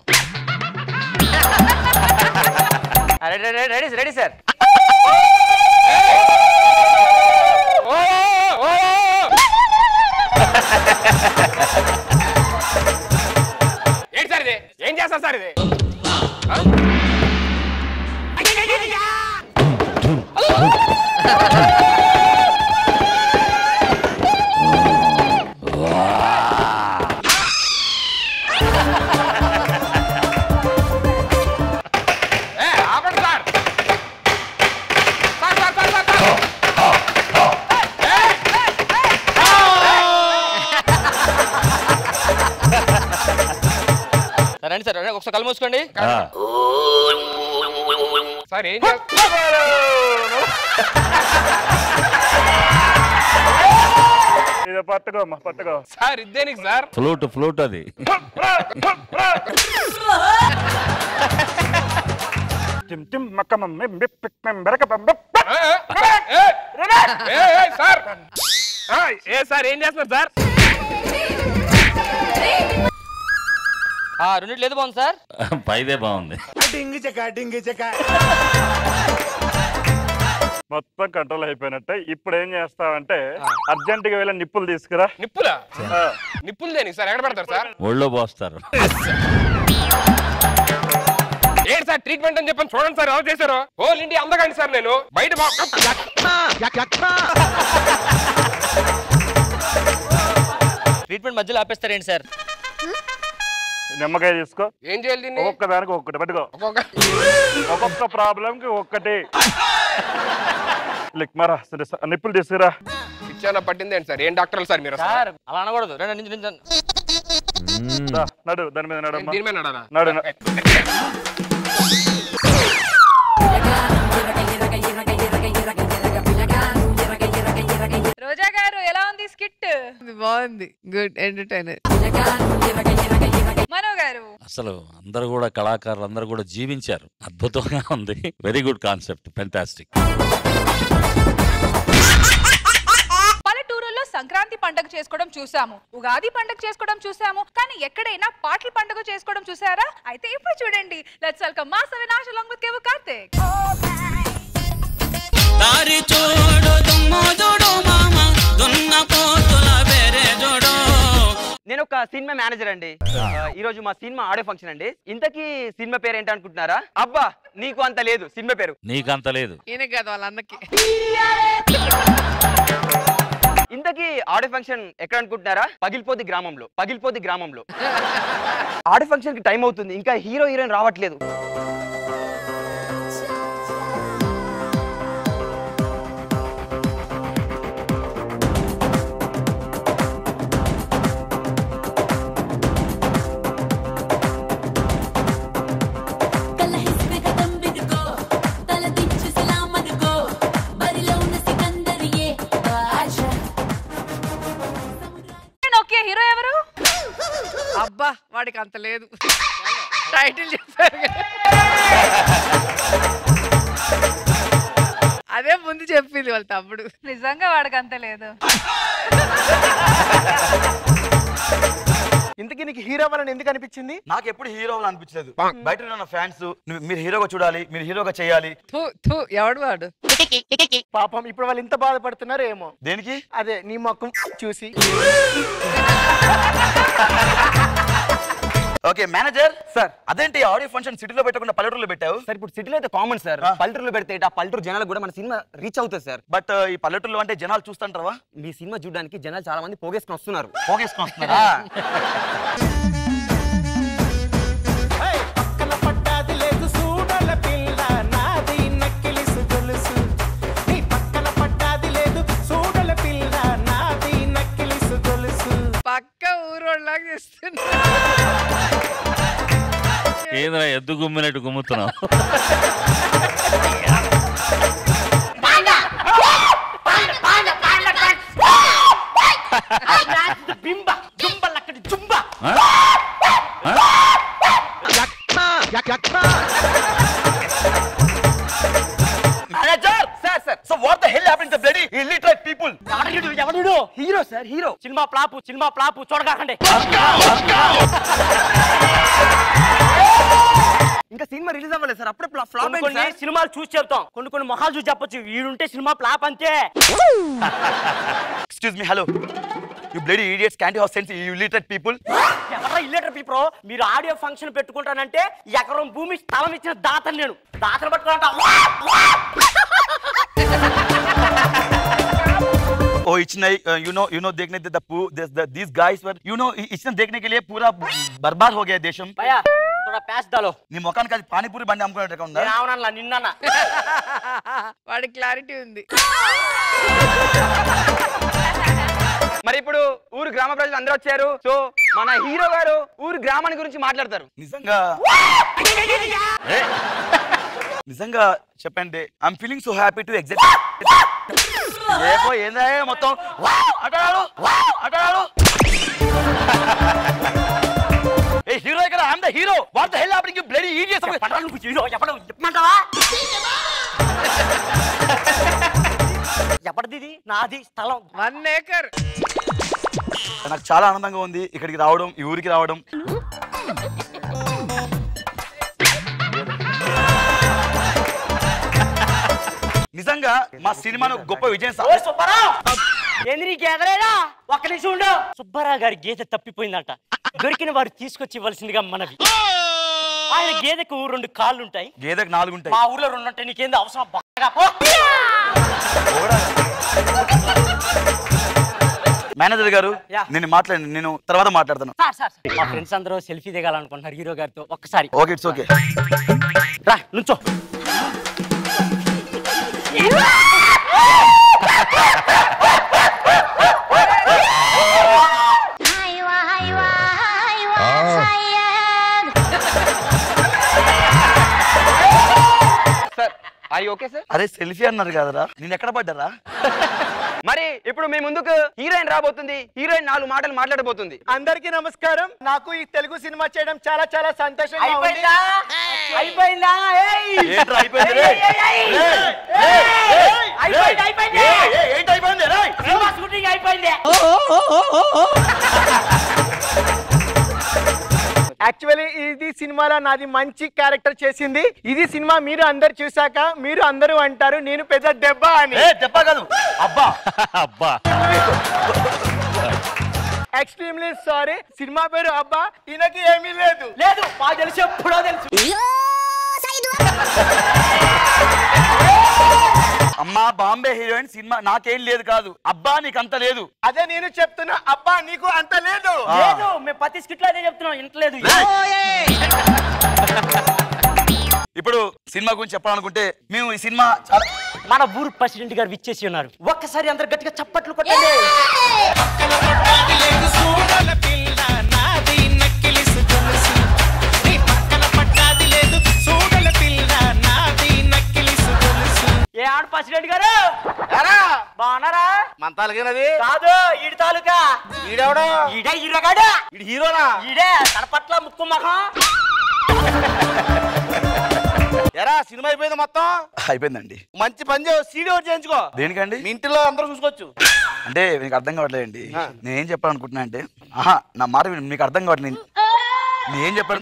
రెడీ రెడీ రెడీ సార్ ఓ, ఓ, ఓ. ఏంటి సార్ ఇది ఏం చేస్తారు సార్ ఇది ఆ? రండి సార్ రండి, ఒకసారి కళ్ళు మూసుకోండి ఆ. సార్ ఏం ఇది పట్టుకోమ్మా పట్టుకో సార్ ఇదేనికి సార్ ఫ్లూట్ ఫ్లూట్ అది టిమ్ టిమ్ మక్కమం మెం బిప్ పిక్ మెం బెరక బం బిప్. సార్ ఆ, ఏ సార్ ఏం చేస్తున్నారు సార్ ఆ, రెండిట్లు లేదు బాగుంది సార్ పైదే బాగుంది డింగి చెక డింగి చెక మొత్తం కంట్రోల్ అయిపోయినట్టే ఇప్పుడు ఏం చేస్తావంటే అర్జెంట్ గా వెళ్ళి నిప్పులు తీసుకురా నిప్పులా నిప్పులు దేనికి సార్ ఎక్కడ పెడతారు సార్ ఒళ్ళో పోస్తారు ఏంటి సార్ ట్రీట్మెంట్ అని చెప్పని చూడండి సార్ ఎవరు చేశారు ఓ ఇంటి అందకండి సార్ నేను బయట ట్రీట్మెంట్ మధ్యలో ఆపేస్తారేంటి సార్ నిమ్మకాయ తీసుకో ఏం చేయాలి దీన్ని ఒక్కొక్క దానికి ఒక్కటి పట్టుకో ఒక్కొక్క ఒక్కొక్క ప్రాబ్లం కి ఒక్కటి లిక్మరా సరే స- నిప్పులు తీసుకురా ఇచ్చానా పట్టింది ఏంటి సార్ ఏం డాక్టర్లు సార్ మీరు అసలు? సార్ అలా అనకూడదు రండి నుంచి నుంచి దా, నడు దాని మీద నడమ్మా దీని మీద నడాలా? నడు న- రోజా గారు ఎలా ఉంది స్కిట్ బాగుంది గుడ్ ఎంటర్టైనర్ మనో గారు అసలు అందరూ కూడా కళాకారులు అందరూ కూడా జీవించారు అద్భుతంగా ఉంది వెరీ గుడ్ కాన్సెప్ట్ ఫెంటాస్టిక్ పల్లెటూరుల్లో సంక్రాంతి పండుగ చేసుకోవడం చూసాము ఉగాది పండుగ చేసుకోవడం చూసాము కానీ ఎక్కడైనా పాటల పండుగ చేసుకోవడం చూసారా అయితే ఇప్పుడు చూడండి let's welcome mass Avinash along with Kevvu Karthik దారి చూడు దుమ్ము చూడు మామ దున్న పోతుల బెరే చూడు నేను ఒక సినిమా మేనేజర్ అండి ఆ, ఈ రోజు మా సినిమా ఆడియో ఫంక్షన్ అండి ఇంతకీ సినిమా పేరు ఏంటి అనుకుంటున్నారా అబ్బా నీకు అంత లేదు సినిమా పేరు నీకంత లేదు ఈయన కాదు వాళ్ళ అన్నకి ఇంతకీ ఆడియో ఫంక్షన్ ఎక్కడ అనుకుంటున్నారా పగిలిపోతి గ్రామంలో పగిలిపోతి గ్రామంలో ఆడియో ఫంక్షన్ కి టైం అవుతుంది ఇంకా హీరో హీరోయిన్ రావట్లేదు ఓకే హీరో ఎవరు అబ్బా వాడికి అంత లేదు టైటిల్ చెప్పారు కదా. అదే ముందు చెప్పింది వాళ్ళ తమ్ముడు నిజంగా వాడికి అంత లేదు ఇంతకీ నీకు హీరో అవ్వాలని ఎందుకు అనిపించింది నాకు ఎప్పుడు హీరో అవ్వాలని అనిపించలేదు బయట ఉన్న ఫ్యాన్స్ మీరు హీరోగా చూడాలి మీరు హీరోగా చేయాలి థూ థూ ఎవడు వాడు పాపం ఇప్పుడు వాళ్ళు ఇంత బాధపడుతున్నారు ఏమో దేనికి అదే నీ మొక్కం చూసి ఓకే మేనేజర్ సార్ అదేంటి ఆడియో ఫంక్షన్ సిటీలో పెట్టకుండా పల్లెటూరులో పెట్టావు సార్ ఇప్పుడు సిటీలో అయితే కామన్ సార్ పల్లెటూరులో పెడితే ఆ పల్లెటూరు జనాలకు కూడా మన సినిమా రీచ్ అవుతుంది సార్ బట్ ఈ పల్లెటూరులో అంటే జనాలు చూస్తుంటారా మీ సినిమా చూడడానికి జనాలు చాలా మంది పోగేసుకుని వస్తున్నారు పోగేసుకుని వస్తున్నారా పట్టాది లేదు చూడల పిల్ల నాది నక్కిలిసు గొలుసు నీ పక్కన పట్టాది లేదు చూడల పిల్ల నాది నక్కిలిసు గొలుసు పక్క ఊరోళ్ళలాగా చేస్తున్నా ఏంద్రా ఎద్దు గుమ్మినట్టు గుమ్ముతున్నావు బింబ జుంబ లక్కడి జుంబ manager sir sir so what the hell happen to bloody illiterate people ఎవడు హీరో సార్ హీరో సినిమా ప్లాపు సినిమా ప్లాపు చూడకండి ఇంకా సినిమా రిలీజ్ అవ్వలేదు సార్ అప్పుడే ఫ్లాప్ కొన్ని కొన్ని సినిమాలు చూసి చెప్తాం కొన్ని కొన్ని మొహాలు చూసి చెప్పొచ్చు వీడుంటే సినిమా ఫ్లాప్ అంతే excuse me hello you bloody idiots can't have sense you illiterate people ఎవరా ఇల్లేటర్ పీపుల్ మీరు ఆడియో ఫంక్షన్ పెట్టుకుంటానంటే ఎకరం భూమి స్థలం ఇచ్చిన దాతను నేను దాతను పట్టుకుంటా ओ इचने यू नो यू नो देखने द पू दिस गाइस वर यू नो इचने देखने के लिए पूरा बर्बाद हो गया देशम భయ్యా थोड़ा प्यास डालो నీ ముఖానికి అది పానీపూరి బండి అమ్ముకున్నట్టుగా ఉందా నేను అవునన్నా నిన్నన్నా వాడి క్లారిటీ ఉంది మరి ఇప్పుడు ఊరు ఊరు గ్రామ ప్రజలు అందరూ వచ్చారు సో మన హీరో గారు ఊరు గ్రామాన్ని గురించి మాట్లాడతారు నిజంగా ఏ, నిజంగా చెప్పండి I'm feeling so happy to exit ఏపో ఏందా మొత్తం వావ్ అటాడు వావ్ అటాడు ఏ హీరో ఇక్కడ I'm the hero what the hell happening you bloody idiot నువ్వు హీరో చెప్పడం చెప్పమంటావా ఎవరిది ఇది? నాది స్థలం వన్ ఏకర్ నాకు చాలా ఆనందంగా ఉంది ఇక్కడికి రావడం ఈ ఊరికి రావడం నిజంగా మా సినిమాను గొప్ప విజయం సా- ఓ సుబ్బారావు ఏంది నీ గేదలేదా ఒక్క నిమిషం ఉండు సుబ్బారావు గారి గేదె తప్పిపోయిందంట దొరికిన వారు తీసుకొచ్చి ఇవ్వాల్సిందిగా మనవి ఆయన గేదెకు రెండు కాళ్ళు ఉంటాయి గేదెకు నాలుగు ఉంటాయి మా ఊర్లో రెండు ఉంటాయి నీకేంది అవసరం బాగా పో. మేనేజర్ గారు నేను మాట్లాడి నేను తర్వాత మాట్లాడతాను సార్ సార్ సార్. మా ఫ్రెండ్స్ అందరూ సెల్ఫీ దిగాలనుకుంటున్నారు హీరో గారితో ఒక్కసారి ఓకే ఇట్స్ ఓకే రా నుంచో సార్ అయ్యి ఓకే సార్ అరే సెల్ఫీ అన్నారు కదరా నేను ఎక్కడ పడ్డారా మరి ఇప్పుడు మీ ముందుకు హీరోయిన్ రాబోతుంది హీరోయిన్ నాలుగు మాటలు మాట్లాడబోతుంది అందరికీ నమస్కారం నాకు ఈ తెలుగు సినిమా చేయడం చాలా చాలా సంతోషంగా ఉంది అయిపోయిందా అయిపోయిందా ఏయ్! ఏంట్రా అయిపోయింది ఏయ్, ఏయ్, ఏయ్, ఏయ్! ఏయ్! అయిపోయింది అయిపోయింది ఏంటి అయిపోయింది రేయ్? సినిమా షూటింగ్ అయిపోయింది యాక్చువల్లీ ఇది సినిమాలో నాది మంచి క్యారెక్టర్ చేసింది ఇది సినిమా మీరు అందరు చూసాక మీరు అందరూ అంటారు నేను పెద్ద దెబ్బ అని ఏ దెబ్బ కాదు అబ్బా అబ్బా ఎక్స్ట్రీమ్లీ సారీ సినిమా పేరు అబ్బా ఈయనకి ఏమీ లేదు లేదు మాకు తెలిసి ఎప్పుడో తెలుసు అమ్మా బాంబే హీరోయిన్ సినిమా నాకేం లేదు కాదు అబ్బా నీకు అంత లేదు అదే నేను చెప్తున్నా అబ్బా నీకు అంత లేదు ఆ. లేదు మేము ప్రతి స్కిట్ లో అదే చెప్తున్నాం ఇంటలేదు ఇప్పుడు సినిమా గురించి చెప్పాలనుకుంటే మేము ఈ సినిమా చాలా మన ఊరు ప్రెసిడెంట్ గారు విచ్చేసి ఉన్నారు ఒక్కసారి అందరు గట్టిగా చప్పట్లు కొట్టండి సూడల పిల్ల నాది నక్కిలిసు గొలుసు నీ పక్కన పట్టాది లేదు సూడల పిల్ల నాది నక్కిలిసు గొలుసు ఏ ఆడ ప్రెసిడెంట్ గారు బాగున్నారా మంతాలకేనది కాదు ఈడి తాలూకా ఈడెవడో ఈడే హీరోగాడు ఈడు హీరోనా ఈడే కనపట్ల ముక్కు మఖం ఎరా సినిమా అయిపోయింది మొత్తం అయిపోయిందండి మంచి పని చేయవు సీడీ ఒకటి చేయించుకో దేనికండి మీ ఇంటిలో అందరూ చూసుకోవచ్చు అంటే మీకు అర్థం కావట్లేదండి నేను ఏం చెప్పాలనుకుంటున్నా అంటే ఆహా నా మాట విను, మీకు అర్థం కావట్లేదు నేను ఏం చెప్పాను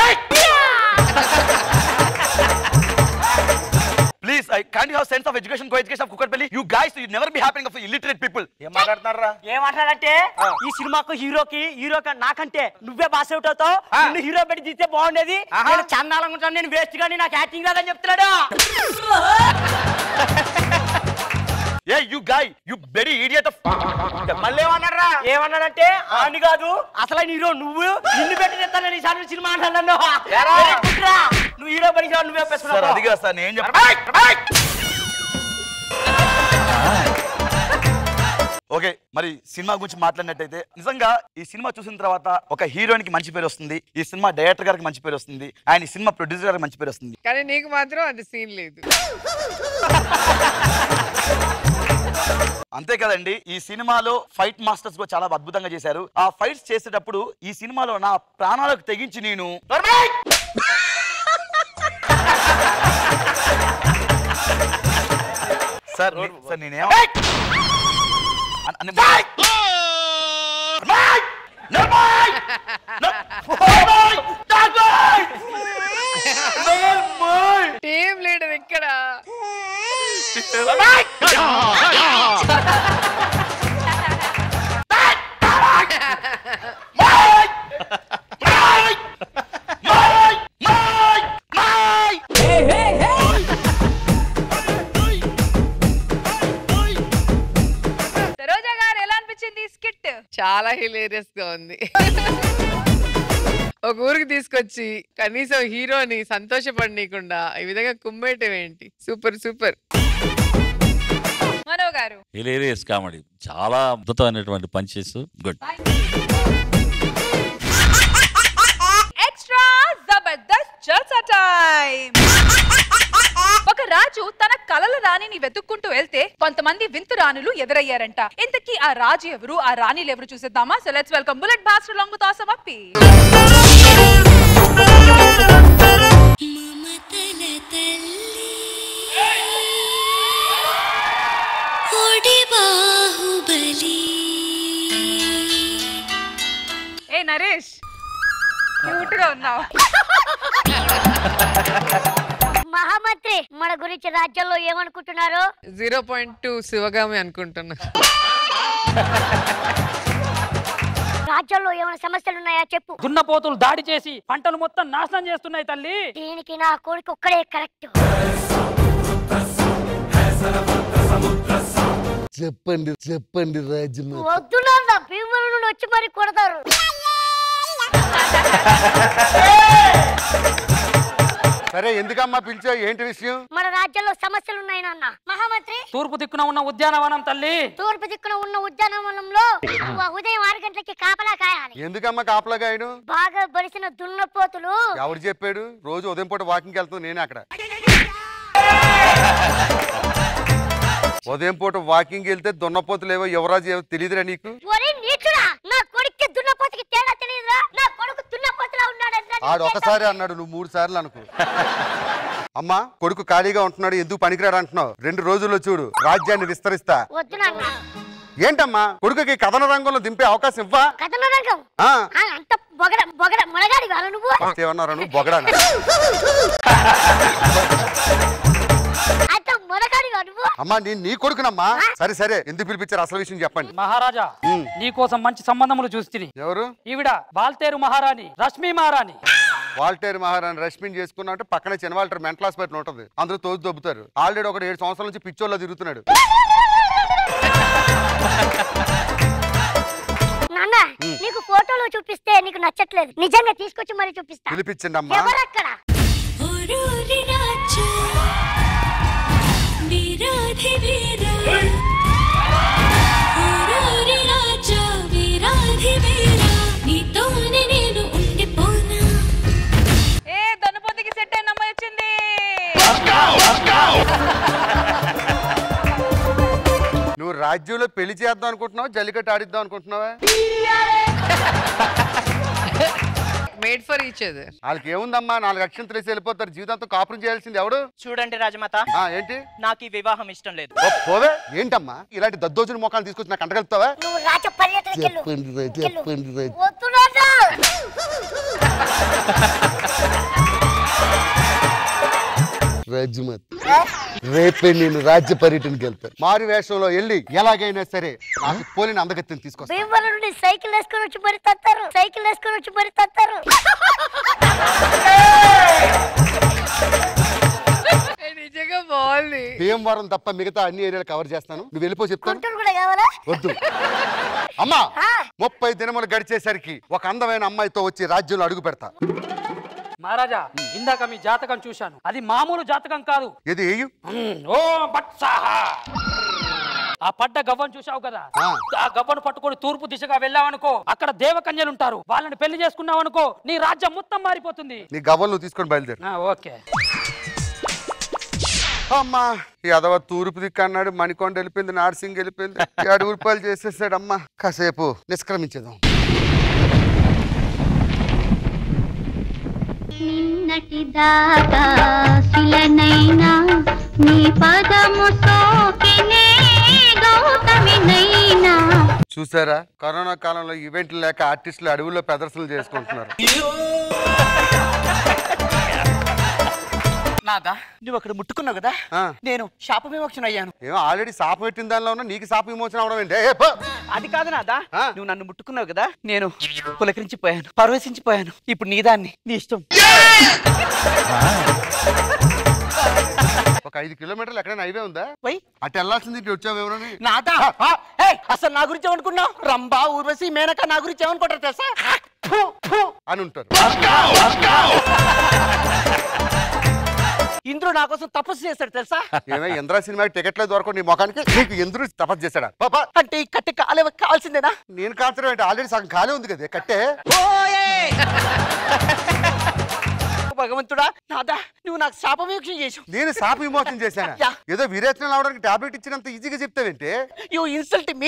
please I can't have sense of education co education of Kukatpally you guys you never be happening of illiterate people ఏం మాట్లాడుతున్నారా ఏమంటాడంటే ఈ సినిమాకు హీరోకి హీరో నాకంటే నువ్వే బాస్ అవుట్ అవుతావు నిన్ను హీరో పెట్టి తీస్తే బాగుండేది నేను చందాలంగా ఉంటాను నేను వేస్ట్ గానీ నాకు యాక్టింగ్ రాదని చెప్తున్నాడు ఏ you guy you very idiot of మళ్ళీ ఏమన్నారా ఏమన్నాడంటే అని కాదు అసలైన హీరో నువ్వు నిన్ను పెట్టి చెప్తాను ఈసారి సినిమా అంటాను నన్ను ఏరా? Very good రా. నువ్వు హీరో పని నువ్వే సార్ పెట్టుకున్నావు అది కాదు సార్ నేను ఏం చెప్ప ఓకే మరి సినిమా గురించి మాట్లాడినట్టయితే నిజంగా ఈ సినిమా చూసిన తర్వాత ఒక హీరోయిన్ కి మంచి పేరు వస్తుంది ఈ సినిమా డైరెక్టర్ గారికి మంచి పేరు వస్తుంది ఆయన ఈ సినిమా ప్రొడ్యూసర్ గారికి మంచి పేరు వస్తుంది కానీ నీకు మాత్రం అంత సీన్ లేదు అంతే కదండి ఈ సినిమాలో ఫైట్ మాస్టర్స్ కూడా చాలా అద్భుతంగా చేశారు ఆ ఫైట్స్ చేసేటప్పుడు ఈ సినిమాలో నా ప్రాణాలకు తెగించి నేను సార్ నే- సార్ నేనేం అన్- అన్- టీం లీడర్ ఇక్కడ సరోజా గారు ఎలా అనిపించింది స్కిట్ చాలా హిలేరియస్ గా ఉంది ఒక ఊరికి తీసుకొచ్చి కనీసం హీరోని సంతోషపడనీయకుండా ఈ విధంగా కుమ్మేయటం ఏంటి సూపర్ సూపర్ మనో గారు హిలేరియస్ కామెడీ చాలా అద్భుతమైనటువంటి పంచెస్ గుడ్ ఎక్స్ట్రా జబర్దస్త్ జల్సా టైం ఒక రాజు తన కలల రాణిని వెతుక్కుంటూ వెళ్తే కొంతమంది వింతు రాణులు ఎదురయ్యారంట ఇంతకీ ఆ రాజు ఎవరు ఆ రాణిలు ఎవరు చూసేద్దామా so let's welcome bullet Bhaskar long with awesome Appi కోడి బాహుబలి ఏ నరేష్ క్యూట్ గా ఉన్నావు మహామంత్రి మన గురించి రాజ్యంలో ఏమనుకుంటున్నారు జీరో పాయింట్ టూ శివగామి అనుకుంటున్నా రాజ్యంలో ఏమైనా సమస్యలు ఉన్నాయా చెప్పు దున్నపోతులు దాడి చేసి పంటలు మొత్తం నాశనం చేస్తున్నాయి తల్లి దీనికి నా కొడుకు ఒక్కడే కరెక్ట్ చెప్పండి చెప్పండి రాజమా వద్దు నాన్న భీముల నుండి వచ్చి మరి కొడతారు సరే ఎందుకమ్మా పిలిచావు ఏంటి విషయం మన రాజ్యంలో సమస్యలు ఉన్నాయి నాన్న మహామంత్రి తూర్పు దిక్కున ఉన్న ఉద్యానవనం తల్లి తూర్పు దిక్కున ఉన్న ఉద్యానవనంలో నువ్వు ఉదయం ఆరు గంటలకి కాపలా కాయాలి ఎందుకమ్మా కాపలాగా ఆయన బాగా బలిసిన దున్నపోతులు ఎవరు చెప్పాడు రోజు ఉదయం పూట వాకింగ్కి వెళ్తాను నేనే అక్కడ ఉదయం పూట వాకింగ్ వెళ్తే దున్నపోతులేవో యువరాజు ఏవో తెలియదురా నీకు ఒరే నీచుడా నా కొడుక్కి దున్నపోతుకి తేడా తెలియదురా నా కొడుకు దున్నపోతులా ఉన్నాడంటే ఆడు ఒకసారి అన్నాడు నువ్వు మూడు సార్లు అనుకో అమ్మా కొడుకు ఖాళీగా ఉంటున్నాడు ఎందుకు పనికిరాడు అంటున్నావు రెండు రోజుల్లో చూడు రాజ్యాన్ని విస్తరిస్తా వద్దు నాన్న ఏంటమ్మా కొడుకుకి కథన రంగంలో దింపే అవకాశం ఇవ్వా కథన రంగం ఆ. ఆ, అంత బొగడ బొగడ మొనగాడి వాళ్ళ నువ్వు ఏమన్నారు నువ్వు బొగడాను అంత మొనగాడి నువ్వు అమ్మా నేను నీ కొడుకునమ్మా సరే సరే ఎందుకు పిలిపించారు అసలు విషయం చెప్పండి మహారాజా నీకోసం మంచి సంబంధములు చూస్తుంది ఎవరు ఈవిడ బాల్తేరు మహారాణి రశ్మి మహారాణి వాల్టేర్ మహారాణి రష్మిన్ చేసుకున్నా అంటే పక్కనే చిన్న వాల్టర్ మెంటల్ హాస్పిటల్ ఉంటుంది అందరూ తోసి దొబ్బుతారు ఆల్రెడీ ఒకటి ఏడు సంవత్సరాల నుంచి పిచ్చోళ్ళ తిరుగుతున్నాడు నాన్న నీకు ఫోటోలు చూపిస్తే నీకు నచ్చట్లేదు నిజంగా తీసుకొచ్చి మరి చూపిస్తా పిలిపించండి అమ్మా ఎవరక్కడ ఓరోరి రాజా వీరాధి వీరా ఓరోరి రాజా వీరాధి వీరా నీతోనే నేను ఉండిపోనా ఏ దొన్నపోతికి సెట్ అయిన అమ్మాయి వచ్చింది నువ్వు రాజ్యంలో పెళ్లి చేద్దాం అనుకుంటున్నావు జల్లికట్టు ఆడిద్దాం అనుకుంటున్నావా మేడ్ ఫర్ ఈచ్ అదర్ వాళ్ళకి ఏముందమ్మా నాలుగు అక్షంతలు వేసి వెళ్ళిపోతారు జీవితంతో కాపురం చేయాల్సింది ఎవడు చూడండి రాజమాత ఆ, ఏంటి నాకు ఈ వివాహం ఇష్టం లేదు ఓ, పోవే ఏంటమ్మా ఇలాంటి దద్దోజుని మొఖాలు తీసుకొచ్చి నాకు అంటగలుగుతావా నువ్వు రాజ పర్యటనకి వెళ్ళు చెప్పండి రా చెప్పండి రా వద్దు నాన్న రాజమా రేపే నేను రాజ్య పర్యటనకి వెళ్తాను మారు వేషంలో వెళ్ళి ఎలాగైనా సరే నాకు పోలిన అందగత్తిని తీసుకొస్తా భీమవరం నుండి సైకిల్ వేసుకొని వచ్చి మరి తత్తారు సైకిల్ వేసుకొని వచ్చి మరి తత్తారు నిజంగా బాగుంది భీమవరం తప్ప మిగతా అన్ని ఏరియాలు కవర్ చేస్తాను నువ్వు వెళ్ళిపో చెప్తాను గుంటూరు కూడా కావాలా వద్దు అమ్మా ముప్పై దినములు గడిచేసరికి ఒక అందమైన అమ్మాయితో వచ్చి రాజ్యంలో అడుగు పెడతా మహారాజా ఇందాక మీ జాతకం చూశాను అది మామూలు జాతకం కాదు ఇది ఏయు ఉమ్, ఓ బట్సాహ ఆ పడ్డ గవ్వను చూసావు కదా ఆ. ఆ గవ్వను పట్టుకొని తూర్పు దిశగా వెళ్ళావనుకో అక్కడ దేవకన్యలు ఉంటారు వాళ్ళని పెళ్లి చేసుకున్నావనుకో నీ రాజ్యం మొత్తం మారిపోతుంది నీ గవ్వలు నువ్వు తీసుకొని బయలుదేరు ఆ, ఓకే అమ్మా ఈ అదవ తూర్పు దిక్కు అన్నాడు మణికొండ వెళ్ళిపోయింది నార్సింగ్ వెళ్ళిపోయింది ఈ అడుగు రూపాయలు చేసేసాడు అమ్మా కాసేపు నిష్క్రమించేద్దాం నిన్నటి దాకా శిలనైనా నీ పదము సోకినే గౌతమినైనా చూసారా కరోనా కాలంలో ఈవెంట్లు లేక ఆర్టిస్టులు అడవుల్లో ప్రదర్శనలు చేసుకుంటున్నారు నాదా నువ్వు అక్కడ ముట్టుకున్నావు కదా నేను శాప విమోచన అయ్యాను ఏమో ఆల్రెడీ శాప పెట్టిన దానిలో ఉన్నా నీకు శాప విమోచన అవడం ఏంటి ఏ, పో. అది కాదు నాదా నువ్వు నన్ను ముట్టుకున్నావు కదా నేను పులకరించిపోయాను పరవశించిపోయాను ఇప్పుడు నీదాన్ని నీ ఇష్టం ఒక ఐదు కిలోమీటర్లు ఎక్కడైనా హైవే ఉందా అటు వెళ్ళాల్సింది ఇటు వచ్చావేమోనని నాదా ఏయ్, అసలు నా గురించి ఏమనుకున్నావు రంభా ఊర్వశి మేనక నా గురించి ఏమనుకుంటారు తెలుసా ఫు, ఫు. అని ఉంటారు ఇంద్రుడు నా కోసం తపస్సు చేశాడు తెలుసా ఏమే ఇంద్ర సినిమాకి టికెట్లే దొరకవు నీ ముఖానికి నీకు ఎందుకు తపస్సు చేశాడా పాపా అంటే ఈ కట్టె కాలే కావాల్సిందేనా నేను కాల్చడం అంటే ఆల్రెడీ సగం ఖాళీ ఉంది కదా కట్టే భగవంతుడా నాదా నువ్వు నాకు శాపవీక్షణ చేసావు నేను శాప విమోచన చేశాను యా. ఏదో వీరేచన అవడానికి టాబ్లెట్ ఇచ్చినంత ఈజీగా చెప్తావేంటి యూ ఇన్సల్ట్ మీ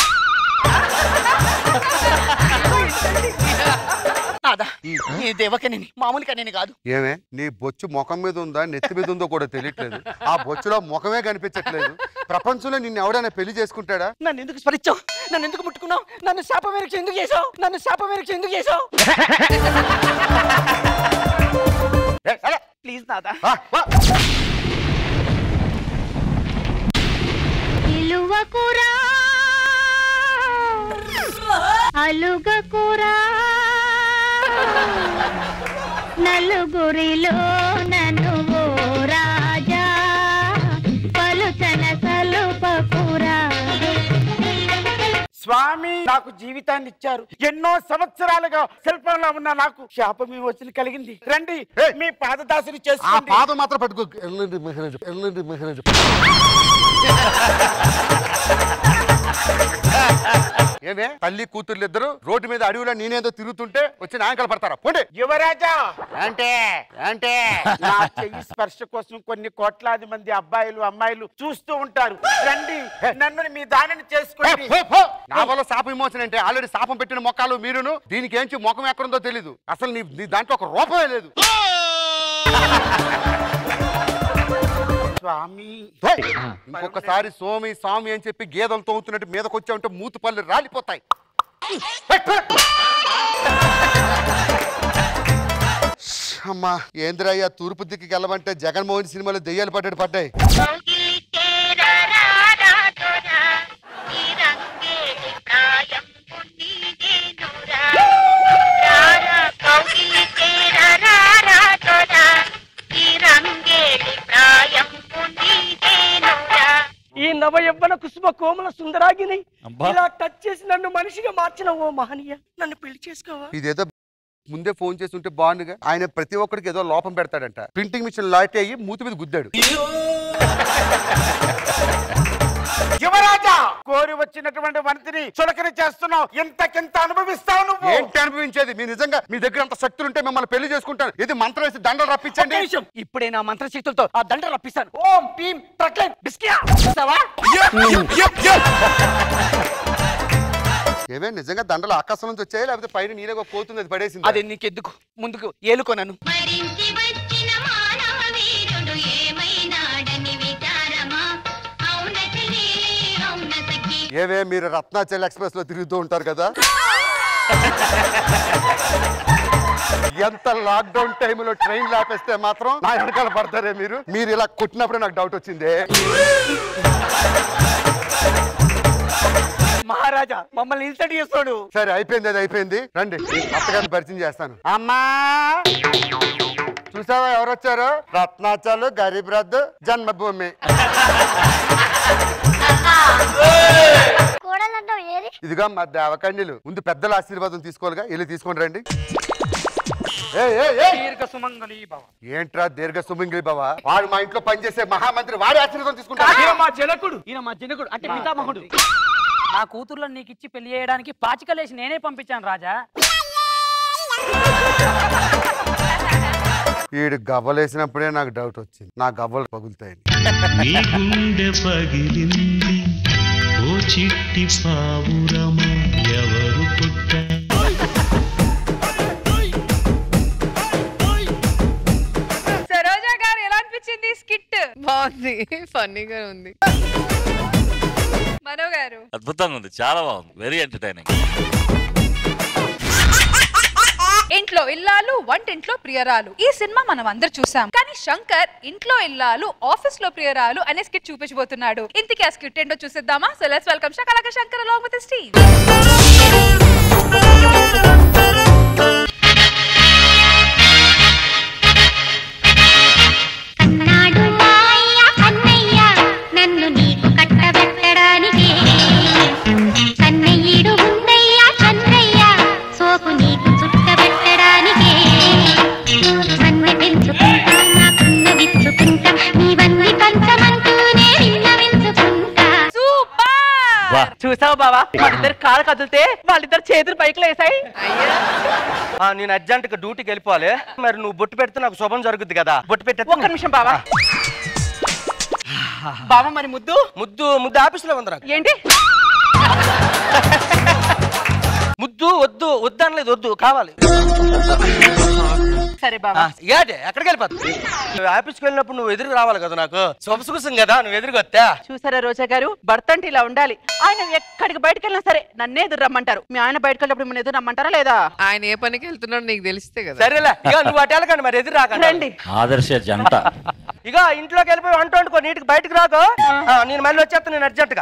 నాదా నీ దేవకని మామూలుగా నేను కాదు ఏమే నీ బొచ్చు ముఖం మీద ఉందా నెత్తి మీద ఉందో కూడా తెలియట్లేదు ఆ బొచ్చులో ముఖమే కనిపించట్లేదు ప్రపంచంలో నిన్ను ఎవడైనా పెళ్లి చేసుకుంటాడా నన్ను ఎందుకు స్మరించావు నన్ను ఎందుకు ముట్టుకున్నావు నన్ను శాపవీక్ష ఎందుకు చేసావు నన్ను శాపవీక్ష ఎందుకు చేసావు ప్లీజ్ నాదా నిలువకురా అలుగకురా నలుగురిలో నన్ను ఓ రాజా పలుచన సలుపకురా స్వామి నాకు జీవితాన్ని ఇచ్చారు ఎన్నో సంవత్సరాలుగా శిల్పంలో ఉన్న నాకు శాప విమోచన కలిగింది రండి మీ పాదదాసుని ఆ చేసుకోండి పాదం మాత్రం పట్టుకో ఎల్లుండి మహారాజు ఎల్లుండి మహారాజు ఏమే తల్లి కూతుర్లు ఇద్దరు రోడ్డు మీద అడవిలో నేనేదో తిరుగుతుంటే వచ్చి నాయకులు పడతారా పోండి యువరాజా అంటే అంటే నా చెయ్యి స్పర్శ కోసం కొన్ని కోట్లాది మంది అబ్బాయిలు అమ్మాయిలు చూస్తూ ఉంటారు రండి నన్ను మీ దానిని చేసుకోండి పో, పో. నా వల్ల శాప విమోచన అంటే ఆల్రెడీ శాపం పెట్టిన మొక్కలు మీరును దీనికి ఏంచి ముఖం ఎక్కడుందో తెలీదు అసలు నీ నీ దాంట్లో ఒక రూపమే లేదు స్వామి ఇంకొకసారి సోమి స్వామి అని చెప్పి గేదెలు తోగుతున్నట్టు మీదకి వచ్చామంటే మూతు పళ్ళు రాలిపోతాయి అమ్మా ఏంద్రయ్య తూర్పు దిక్కు వెళ్ళమంటే జగన్మోహన్ సినిమాలో దెయ్యాలు పడ్డాడు పడ్డాయి ఈ నవ యవ్వన కుసుమ కోమల సుందరాగిని అబ్బా. ఇలా టచ్ చేసి నన్ను మనిషిగా మార్చిన ఓ మహనీయ నన్ను పెళ్లి చేసుకోవా ఇదేదో ముందే ఫోన్ చేసి ఉంటే బాగుండుగా ఆయన ప్రతి ఒక్కడికి ఏదో లోపం పెడతాడంట ప్రింటింగ్ మిషన్ లాట్ అయ్యి మూతి మీద గుద్దాడు యువరాజా కోరి వచ్చినటువంటి వనితిని చులకన చేస్తున్నావు ఇంతకింత అనుభవిస్తావు నువ్వు ఏంటి అనుభవించేది మీ నిజంగా మీ దగ్గర అంత శక్తులు ఉంటే మిమ్మల్ని పెళ్లి చేసుకుంటాను ఇది మంత్రం వేసి దండలు రప్పించండి ఒక్క నిమిషం. ఇప్పుడే నా మంత్రశక్తులతో ఆ దండ రప్పిస్తాను ఓం భీం ప్రక్లైన్ బిస్కియా చూసావా ఏమే నిజంగా దండలు ఆకాశం నుంచి వచ్చాయి లేకపోతే పైన నీళ్ళగా పోతుంది అది పడేసింది అది నీకెందుకు ముందుకు ఏలుకో నన్ను మరించి వచ్చిన మానవ వీరుడు ఏమైనాడని విచారమా అవునతలే అవునతకి ఏవే మీరు రత్నాచల్ ఎక్స్ప్రెస్ లో తిరుగుతూ ఉంటారు కదా ఎంత లాక్డౌన్ టైంలో ట్రైన్ లాపేస్తే మాత్రం నా వెనకాల పడతారే మీరు మీరు ఇలా కొట్టినప్పుడు నాకు డౌట్ వచ్చింది మహారాజా మమ్మల్ని ఇన్సల్ట్ చేస్తాడు సరే అయిపోయింది అది అయిపోయింది రండి అత్తగారిని పరిచయం చేస్తాను అమ్మా చూసావా ఎవరు వచ్చారు రత్నాచాలు గరీబ్ రథ్ జన్మభూమి కోడలంటావు ఏరి ఇదిగా మా దేవకన్యలు ముందు పెద్దల ఆశీర్వాదం తీసుకోవాలిగా వెళ్ళి తీసుకొని రండి ఏయ్, ఏయ్, ఏయ్. దీర్ఘ సుమంగళి భవ ఏంట్రా దీర్ఘ సుమంగిలి బావా వాడు మా ఇంట్లో పనిచేసే మహామంత్రి వాడి ఆశీర్వాదం ఈయన తీసుకుంటా మా జనకుడు ఈయన మా జనకుడు అంటే పితామహుడు నా కూతుర్లను నీకు ఇచ్చి పెళ్లి చేయడానికి పాచికలేసి నేనే పంపించాను రాజా వీడు గవ్వలేసినప్పుడే నాకు డౌట్ వచ్చింది నా గవ్వలు పగులుతాయని నీ గుండె పగిలింది ఓ చిట్టి పావురమ ఎవరు పుట్టారు సరోజా గారు ఎలా అనిపించింది స్కిట్ బాగుంది ఫన్నీగా ఉంది మనో గారు అద్భుతంగా ఉంది చాలా బాగుంది వెరీ ఎంటర్టైనింగ్ ఇంట్లో ఇల్లాలు వంటింట్లో ప్రియరాలు ఈ సినిమా మనం అందరు చూసాం కానీ శంకర్ ఇంట్లో ఇల్లాలు ఆఫీస్ లో ప్రియరాలు అనే స్కిట్ చూపించబోతున్నాడు ఇంతకీ ఆ స్కిట్ ఏంటో చూసేద్దామా so let's welcome Shakalaka Shankar along with Steve నాడు మాయ అన్నయ్య నన్ను నీకు కట్టబెట్టడానికి కన్నయ్యుడు ఉందయ్య కన్నయ్య సోపు నీకు చుట్టబెట్టడానికి కన్నె పెంచుకుంటా నాకున్న విచ్చుకుంటా వాళ్ళిద్దరు కాలు కదిలితే వాళ్ళిద్దరు చేతులు పైకి లేసాయి ఆ, నేను అర్జెంట్ గా డ్యూటీకి వెళ్ళిపోవాలి మరి నువ్వు బొట్టు పెడితే నాకు శుభం జరుగుద్ది కదా బొట్టు పెట్టే ఒక్క నిమిషం బావా బావ మరి ముద్దు ముద్దు ముద్దు ఆఫీస్ లో ఉంది నాకు ఏంటి ముద్దు వద్దు వద్దు అనలేదు వద్దు కావాలి సరే బావా ఏటే ఎక్కడికి వెళ్ళిపోతుంది నువ్వు ఆఫీస్కి వెళ్ళినప్పుడు నువ్వు ఎదురు రావాలి కదా నాకు శుభసుకుసం కదా నువ్వు ఎదురుగా వస్తా చూసారా రోజా గారు భర్త అంటే ఇలా ఉండాలి ఆయన ఎక్కడికి బయటకు వెళ్ళినా సరే నన్నే ఎదురు రమ్మంటారు మీ ఆయన బయటకు వెళ్ళినప్పుడు మిమ్మల్ని ఎదురు రమ్మంటారా లేదా ఆయన ఏ పనికి వెళ్తున్నాడో నీకు తెలిస్తే కదా సరేలే ఇక నువ్వు అటు వెళ్ళకండి మరి ఎదురు రాకండి రండి ఆదర్శ జంట ఇక ఇంట్లోకి వెళ్ళిపోయి వంట వండుకో నీటికి బయటకు రాకు ఆ, నేను మళ్ళీ వచ్చేస్తాను నేను అర్జెంటుగా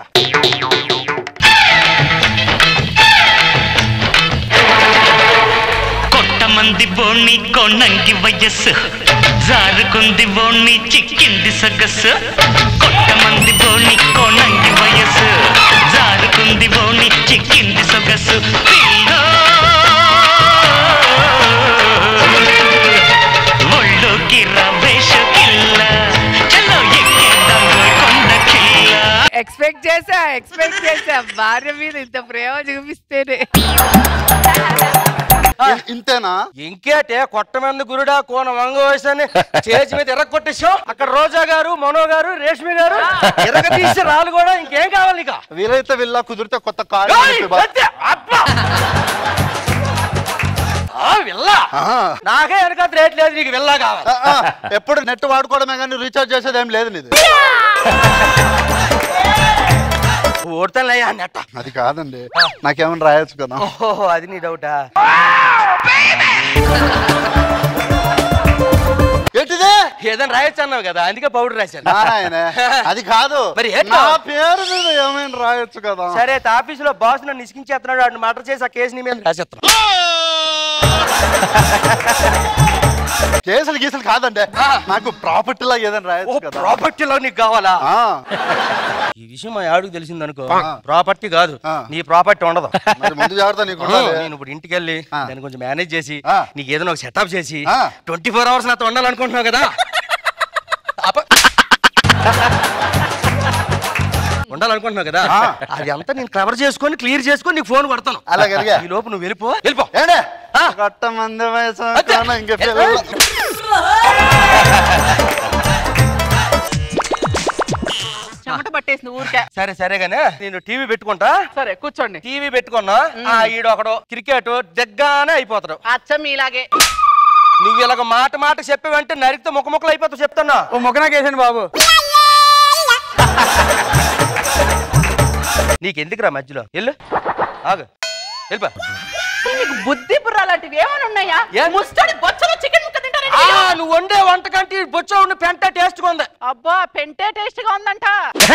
కొట్టమంది బోణి కొన్నంగి వయస్సు జారుకుంది బోణి చిక్కింది సొగసు కొట్టమంది బోణి కొన్నంగి వయస్సు జారుకుంది బోణి చిక్కింది సొగసు పిల్లో ఒళ్ళోకి రవేష కిల్ల చలో ఎక్కేద్దాం కొండ కిల్ల ఎక్స్పెక్ట్ చేసా ఎక్స్పెక్ట్ చేసా భార్య మీద ఇంత ప్రేమ చూపిస్తేనే ఇంతేనా ఇంకేటే కొట్టమంది గురుడా కోన వంగ వయసని చేసి మీద ఎర్రగొట్టేసావు అక్కడ రోజా గారు మనో గారు రేష్మి గారు ఎర్రగ తీసి రాళ్ళు కూడా ఇంకేం కావాలి ఇక వీలైతే వెళ్ళా కుదిరితే కొత్త కారు ఏయ్, అంతే, అబ్బా! ఆ, వెళ్ళా నాకే వెనక రేట్ లేదు నీకు వెళ్ళా కావాలి ఎప్పుడు నెట్ వాడుకోవడమే కానీ రీఛార్జ్ చేసేది ఏం లేదు నీది ఓడతానయ్యా నెట్ట అది కాదండి నాకేమైనా రాయొచ్చు కదా ఓహో అది నీ డౌటా ఏంటిదే ఏదైనా రాయొచ్చు అన్నావు కదా అందుకే పౌడర్ రాశాను నారాయణ అది కాదు మరి ఏంటో? నా పేరు మీద ఏమైనా రాయొచ్చు కదా సరే అయితే ఆఫీసులో బాస్ నన్ను ఇసికించేస్తున్నాడు వాడిని మర్డర్ చేసి ఆ కేసు నీ మీద రాసేస్తున్నా కేసులు గీసులు కాదండి నాకు ప్రాపర్టీ లాగా ఏదైనా రాయొచ్చు కదా ప్రాపర్టీలో నీకు కావాలా ఆ. ఈ విషయం మా ఆవిడకి తెలిసింది అనుకో ప్రాపర్టీ కాదు నీ ప్రాపర్టీ ఉండదు మరి ముందు జాగ్రత్త నీకు ఉండాలి. నేను ఇప్పుడు ఇంటికి వెళ్ళి దాన్ని కొంచెం మేనేజ్ చేసి నీకు ఏదైనా ఒక సెటప్ చేసి ట్వంటీ ఫోర్ అవర్స్ నాతో ఉండాలనుకుంటున్నావు కదా అప్ప- ఉండాలనుకుంటున్నావు కదా అది అంతా నేను కవర్ చేసుకొని క్లియర్ చేసుకొని నీకు ఫోన్ కొడతాను అలాగే, అలాగే. ఈ లోపు నువ్వు వెళ్ళిపో వెళ్ళిపో ఏండే కట్ట మంది వయసు కన్నా ఇంక పిల్ల- చెమట పట్టేసింది ఊరికే సరే సరే గానే నేను టీవీ పెట్టుకుంటా సరే కూర్చోండి టీవీ పెట్టుకున్నా ఆ ఈడు ఒకడు క్రికెట్ దగ్గానే అయిపోతాడు అచ్చం మీలాగే నువ్వు ఇలాగ మాట మాట చెప్పేవంటే నరికితే ముఖ ముఖలు అయిపోతావు చెప్తున్నా ఓ మొక్కనాకేసాను బాబు నీకెందుకురా మధ్యలో వెళ్ళు ఆగు వెళ్ళిపో నీకు బుద్ధి బుర్ర లాంటివి ఏమైనా ఉన్నాయా ఏ? ముస్టడి బొచ్చలో చికెన్ ముక్క తింటారండి ఆ, నువ్వు వండే వంటకంటే బొచ్చ ఉన్న పెంట టేస్ట్ ఉంది అబ్బా పెంటే టేస్ట్ గా ఉందంట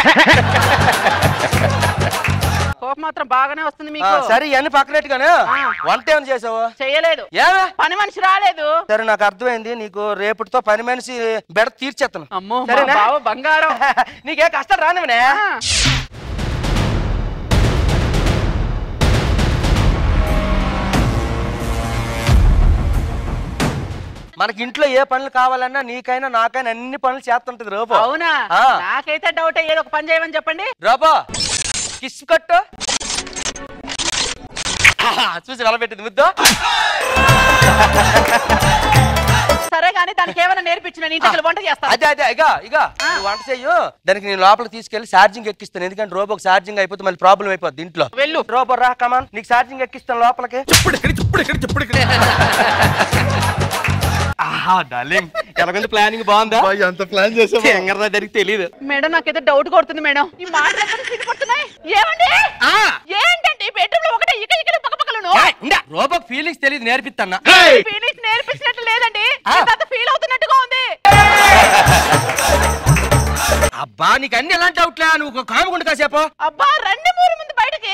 కోపం మాత్రం బాగానే వస్తుంది ఆ, మీకు సరే ఇవన్నీ పక్కనట్టుగానే వంట ఏమైనా చేసావు చేయలేదు ఏమే పని మనిషి రాలేదు సరే నాకు అర్థమైంది నీకు రేపటితో పని మనిషి బెడ తీర్చేస్తాను అమ్మో మా సరేనా? బావ బంగారం నీకే కష్టాలు రానివనే మనకి ఇంట్లో ఏ పనులు కావాలన్నా నీకైనా నాకైనా అన్ని పనులు చేస్తుంటది రోబో అవునా ఆ. నాకైతే డౌట్ ఏదో ఒక పని చేయమని చెప్పండి రోబో కిస్ కట్టు ఆహా, చూసి వెళ్ళబెట్టింది ముద్దు సరే కానీ దానికి ఏమైనా నేర్పించిన నీ దగ్గర వంట చేస్తాను అదే అదే ఇక ఇక నువ్వు వంట చెయ్యు దానికి నేను లోపలికి తీసుకెళ్లి ఛార్జింగ్ ఎక్కిస్తాను ఎందుకంటే రోబోకి ఛార్జింగ్ అయిపోతే మళ్ళీ ప్రాబ్లం అయిపోద్ది ఇంట్లో వెళ్ళు రోబో రా కమాన్ నీకు ఛార్జింగ్ ఎక్కిస్తాను లోపలికి ఆహా డార్లింగ్ ఎలాగొంది ప్లానింగ్ బాగుందా ఎంత ప్లాన్ చేసావు ఎంగరదా దానికి తెలియదు మేడం నాకైతే డౌట్ కొడుతుంది మేడం ఈ మాటలు ఎక్కడ వినపడుతున్నాయి ఏమండి ఏంటండి బెడ్రూమ్ లో ఒకటే ఇక ఇక పక్క పక్కలను రోబోకి ఫీలింగ్స్ తెలియదు నేర్పిస్తాను ఫీలింగ్స్ నేర్పించినట్టు లేదండి నాకంత ఫీల్ అవుతున్నట్టుగా ఉంది అబ్బా నీకు అన్ని ఎలాంటి అవుట్లే నువ్వు కాముకుంటు కాసేపు అబ్బా రండి మూడు ముందు బయటకి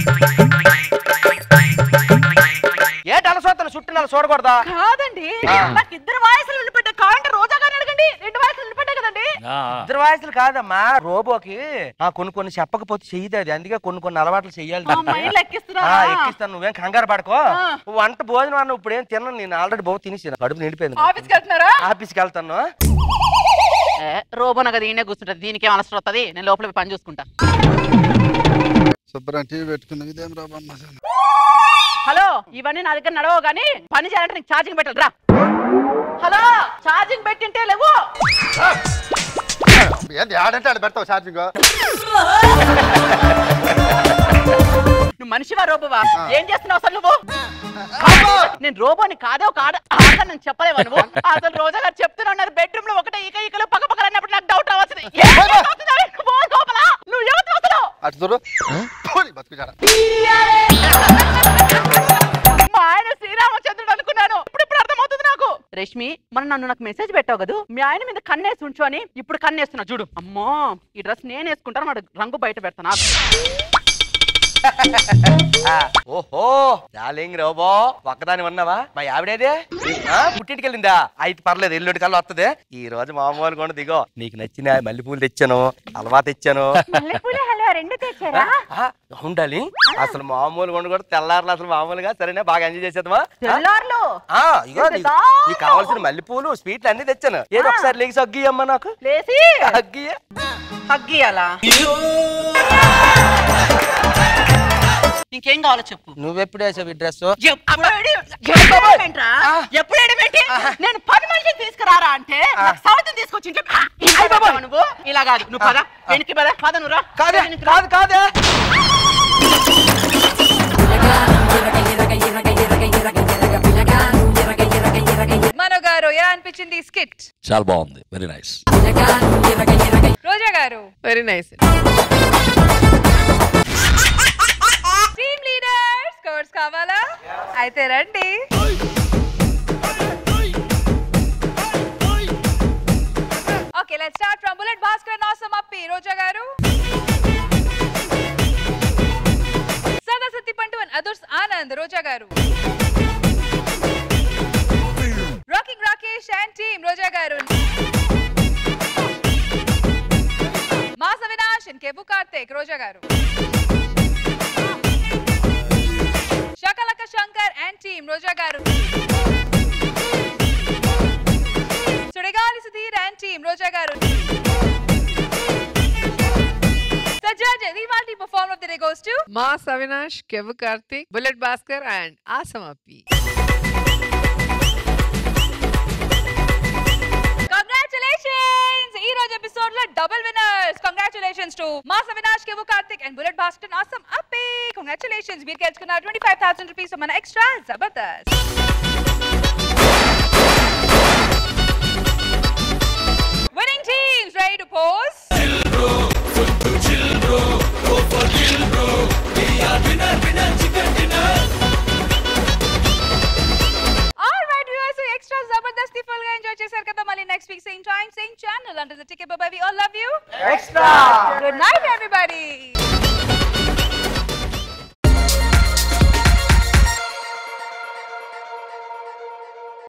ఏ అలసోతను చుట్టూ నెల చూడకూడదా కాదండి ఆ. నాకు ఇద్దరు వాయిస్లు వినిపడ్డా కావాలంటే రోజా గారిని అడగండి రెండు వాయిస్లు వినిపడ్డాయి కదండి ఇద్దరు వాయిస్లు కాదమ్మా రోబోకి ఆ కొన్ని కొన్ని చెప్పకపోతే చెయ్యదు అది అందుకే కొన్ని కొన్ని అలవాట్లు చెయ్యాలి ఆ, దానికి. మైండ్లో ఎక్కిస్తున్నారా? ఆ, ఎక్కిస్తాను నువ్వేం కంగారు పడుకో ఆ. వంట భోజనం అన్న ఇప్పుడు ఏం తిన్నాను నేను ఆల్రెడీ బాగా తినేసాను కడుపు నిండిపోయింది ఆఫీస్కి వెళ్తున్నారా ఆఫీస్కి వెళ్తాను ఏ, రోబో నాకు ఈయనే కూర్చుంటది దీనికి ఏం అలసట వస్తుంది నేను లోపల పోయి పని చూసుకుంటా శుభ్రం టీవీ పెట్టుకుని ఇదేం రా బొమ్మ హలో ఇవన్నీ నా దగ్గర నడవవు కానీ పని చేయాలంటే నీకు ఛార్జింగ్ పెట్టాలి రా హలో ఛార్జింగ్ పెట్టింటే లేవు ఏంటి ఆడంటే ఆడ పెడతావు ఛార్జింగ్ నువ్వు మనిషివా రోబోవా ఏం చేస్తున్నావు అసలు నువ్వు నేను రోబోని కాదే ఒక ఆడ ఆడ నేను చెప్పలేవా నువ్వు అసలు రోజా గారు చెప్తూనే ఉన్నారు బెడ్రూమ్ లో ఒకటే ఈక ఈకలు పక్క పక్కన అన్నప్పుడు నాకు డౌట్ రావచ్చు నువ్వు ఎవరు అసలు అటు చూడు పోనీ, బతుకుజాడ. మా ఆయన శ్రీరామచంద్రుడు అనుకున్నాను ఇప్పుడు ఇప్పుడు అర్థమవుతుంది నాకు రష్మి మన నన్ను నాకు మెసేజ్ పెట్టావు కదా మీ ఆయన మీద కన్నేసి ఉంచు అని ఇప్పుడు కన్నేస్తున్నా చూడు అమ్మో ఈ డ్రెస్ నేను వేసుకుంటాను వాడు రంగు బయట పెడతాను ఓహో డార్లింగ్ రోబో ఒక్కదాని ఉన్నావా మా ఆవిడేదే ఆ, పుట్టింటికి వెళ్ళిందా అయితే పర్లేదు ఎల్లుండి కల్లా వస్తుంది ఈ రోజు మామూలు కూడా దిగో నీకు నచ్చిన మల్లెపూలు తెచ్చాను హల్వా తెచ్చాను హలో రెండు తెచ్చారా ఆ, అవును డార్లింగ్ అసలు మామూలు కొండ కూడా తెల్లారులు అసలు మామూలుగా సరేనా బాగా ఎంజాయ్ చేసేద్దామా తెల్లార్లు ఆ, ఇగో నీకు నీకు కావాల్సిన మల్లెపూలు స్వీట్లు అన్ని తెచ్చాను ఏదో ఒకసారి లేచి అగ్గి అమ్మా నాకు లేసి అగ్గి అగ్గి అలా ఇంకేం కావాలో చెప్పు నువ్వెప్పుడు వేసావు ఈ డ్రెస్ ఎప్పుడు ఎప్పుడేంట్రా? ఎప్పుడు ఏడమేంటి? నేను పది మనిషిని తీసుకురారా అంటే నాకు సౌతిని తీసుకొచ్చి ఇంట్లో ఇలా పెడతావా నువ్వు ఇలా కాదు నువ్వు పద వెనక్కి పద పద నువ్వు రా కాదే కాదు కాదే మనో గారు ఎలా అనిపించింది ఈ స్కిట్ చాలా బాగుంది very nice Roja garu very nice team leader scores కావాలా అయితే రండి okay let's start from bullet Bhaskar నాసం అప్పి రోజా గారు సదా సత్తి పంటువన్ Adhurs Anand Roja garu rocking Rakesh and team Roja garu mass Avinash and Kevvu Karthik Roja garu Shakalaka Shankar and team Roja garu Sudigali Sudheer and team Roja garu The judges, ఇవాల్టి performer of the day goes to mass Avinash Kevvu Karthik bullet Bhaskar and awesome Appi congratulations ఈ రోజు episode లో double winners congratulations to mass Avinash Kevvu Karthik and bullet Bhaskar awesome Appi congratulations మీరు గెలుచుకున్నారు twenty five thousand rupees మన extra Jabardasth Winning teams ready to pose? Alright, viewers, so extra జబర్దస్తి full గా enjoy చేశారు కదా మళ్ళీ next week same time same channel అంటే టికెట్ bye we all love you Extra. Good night everybody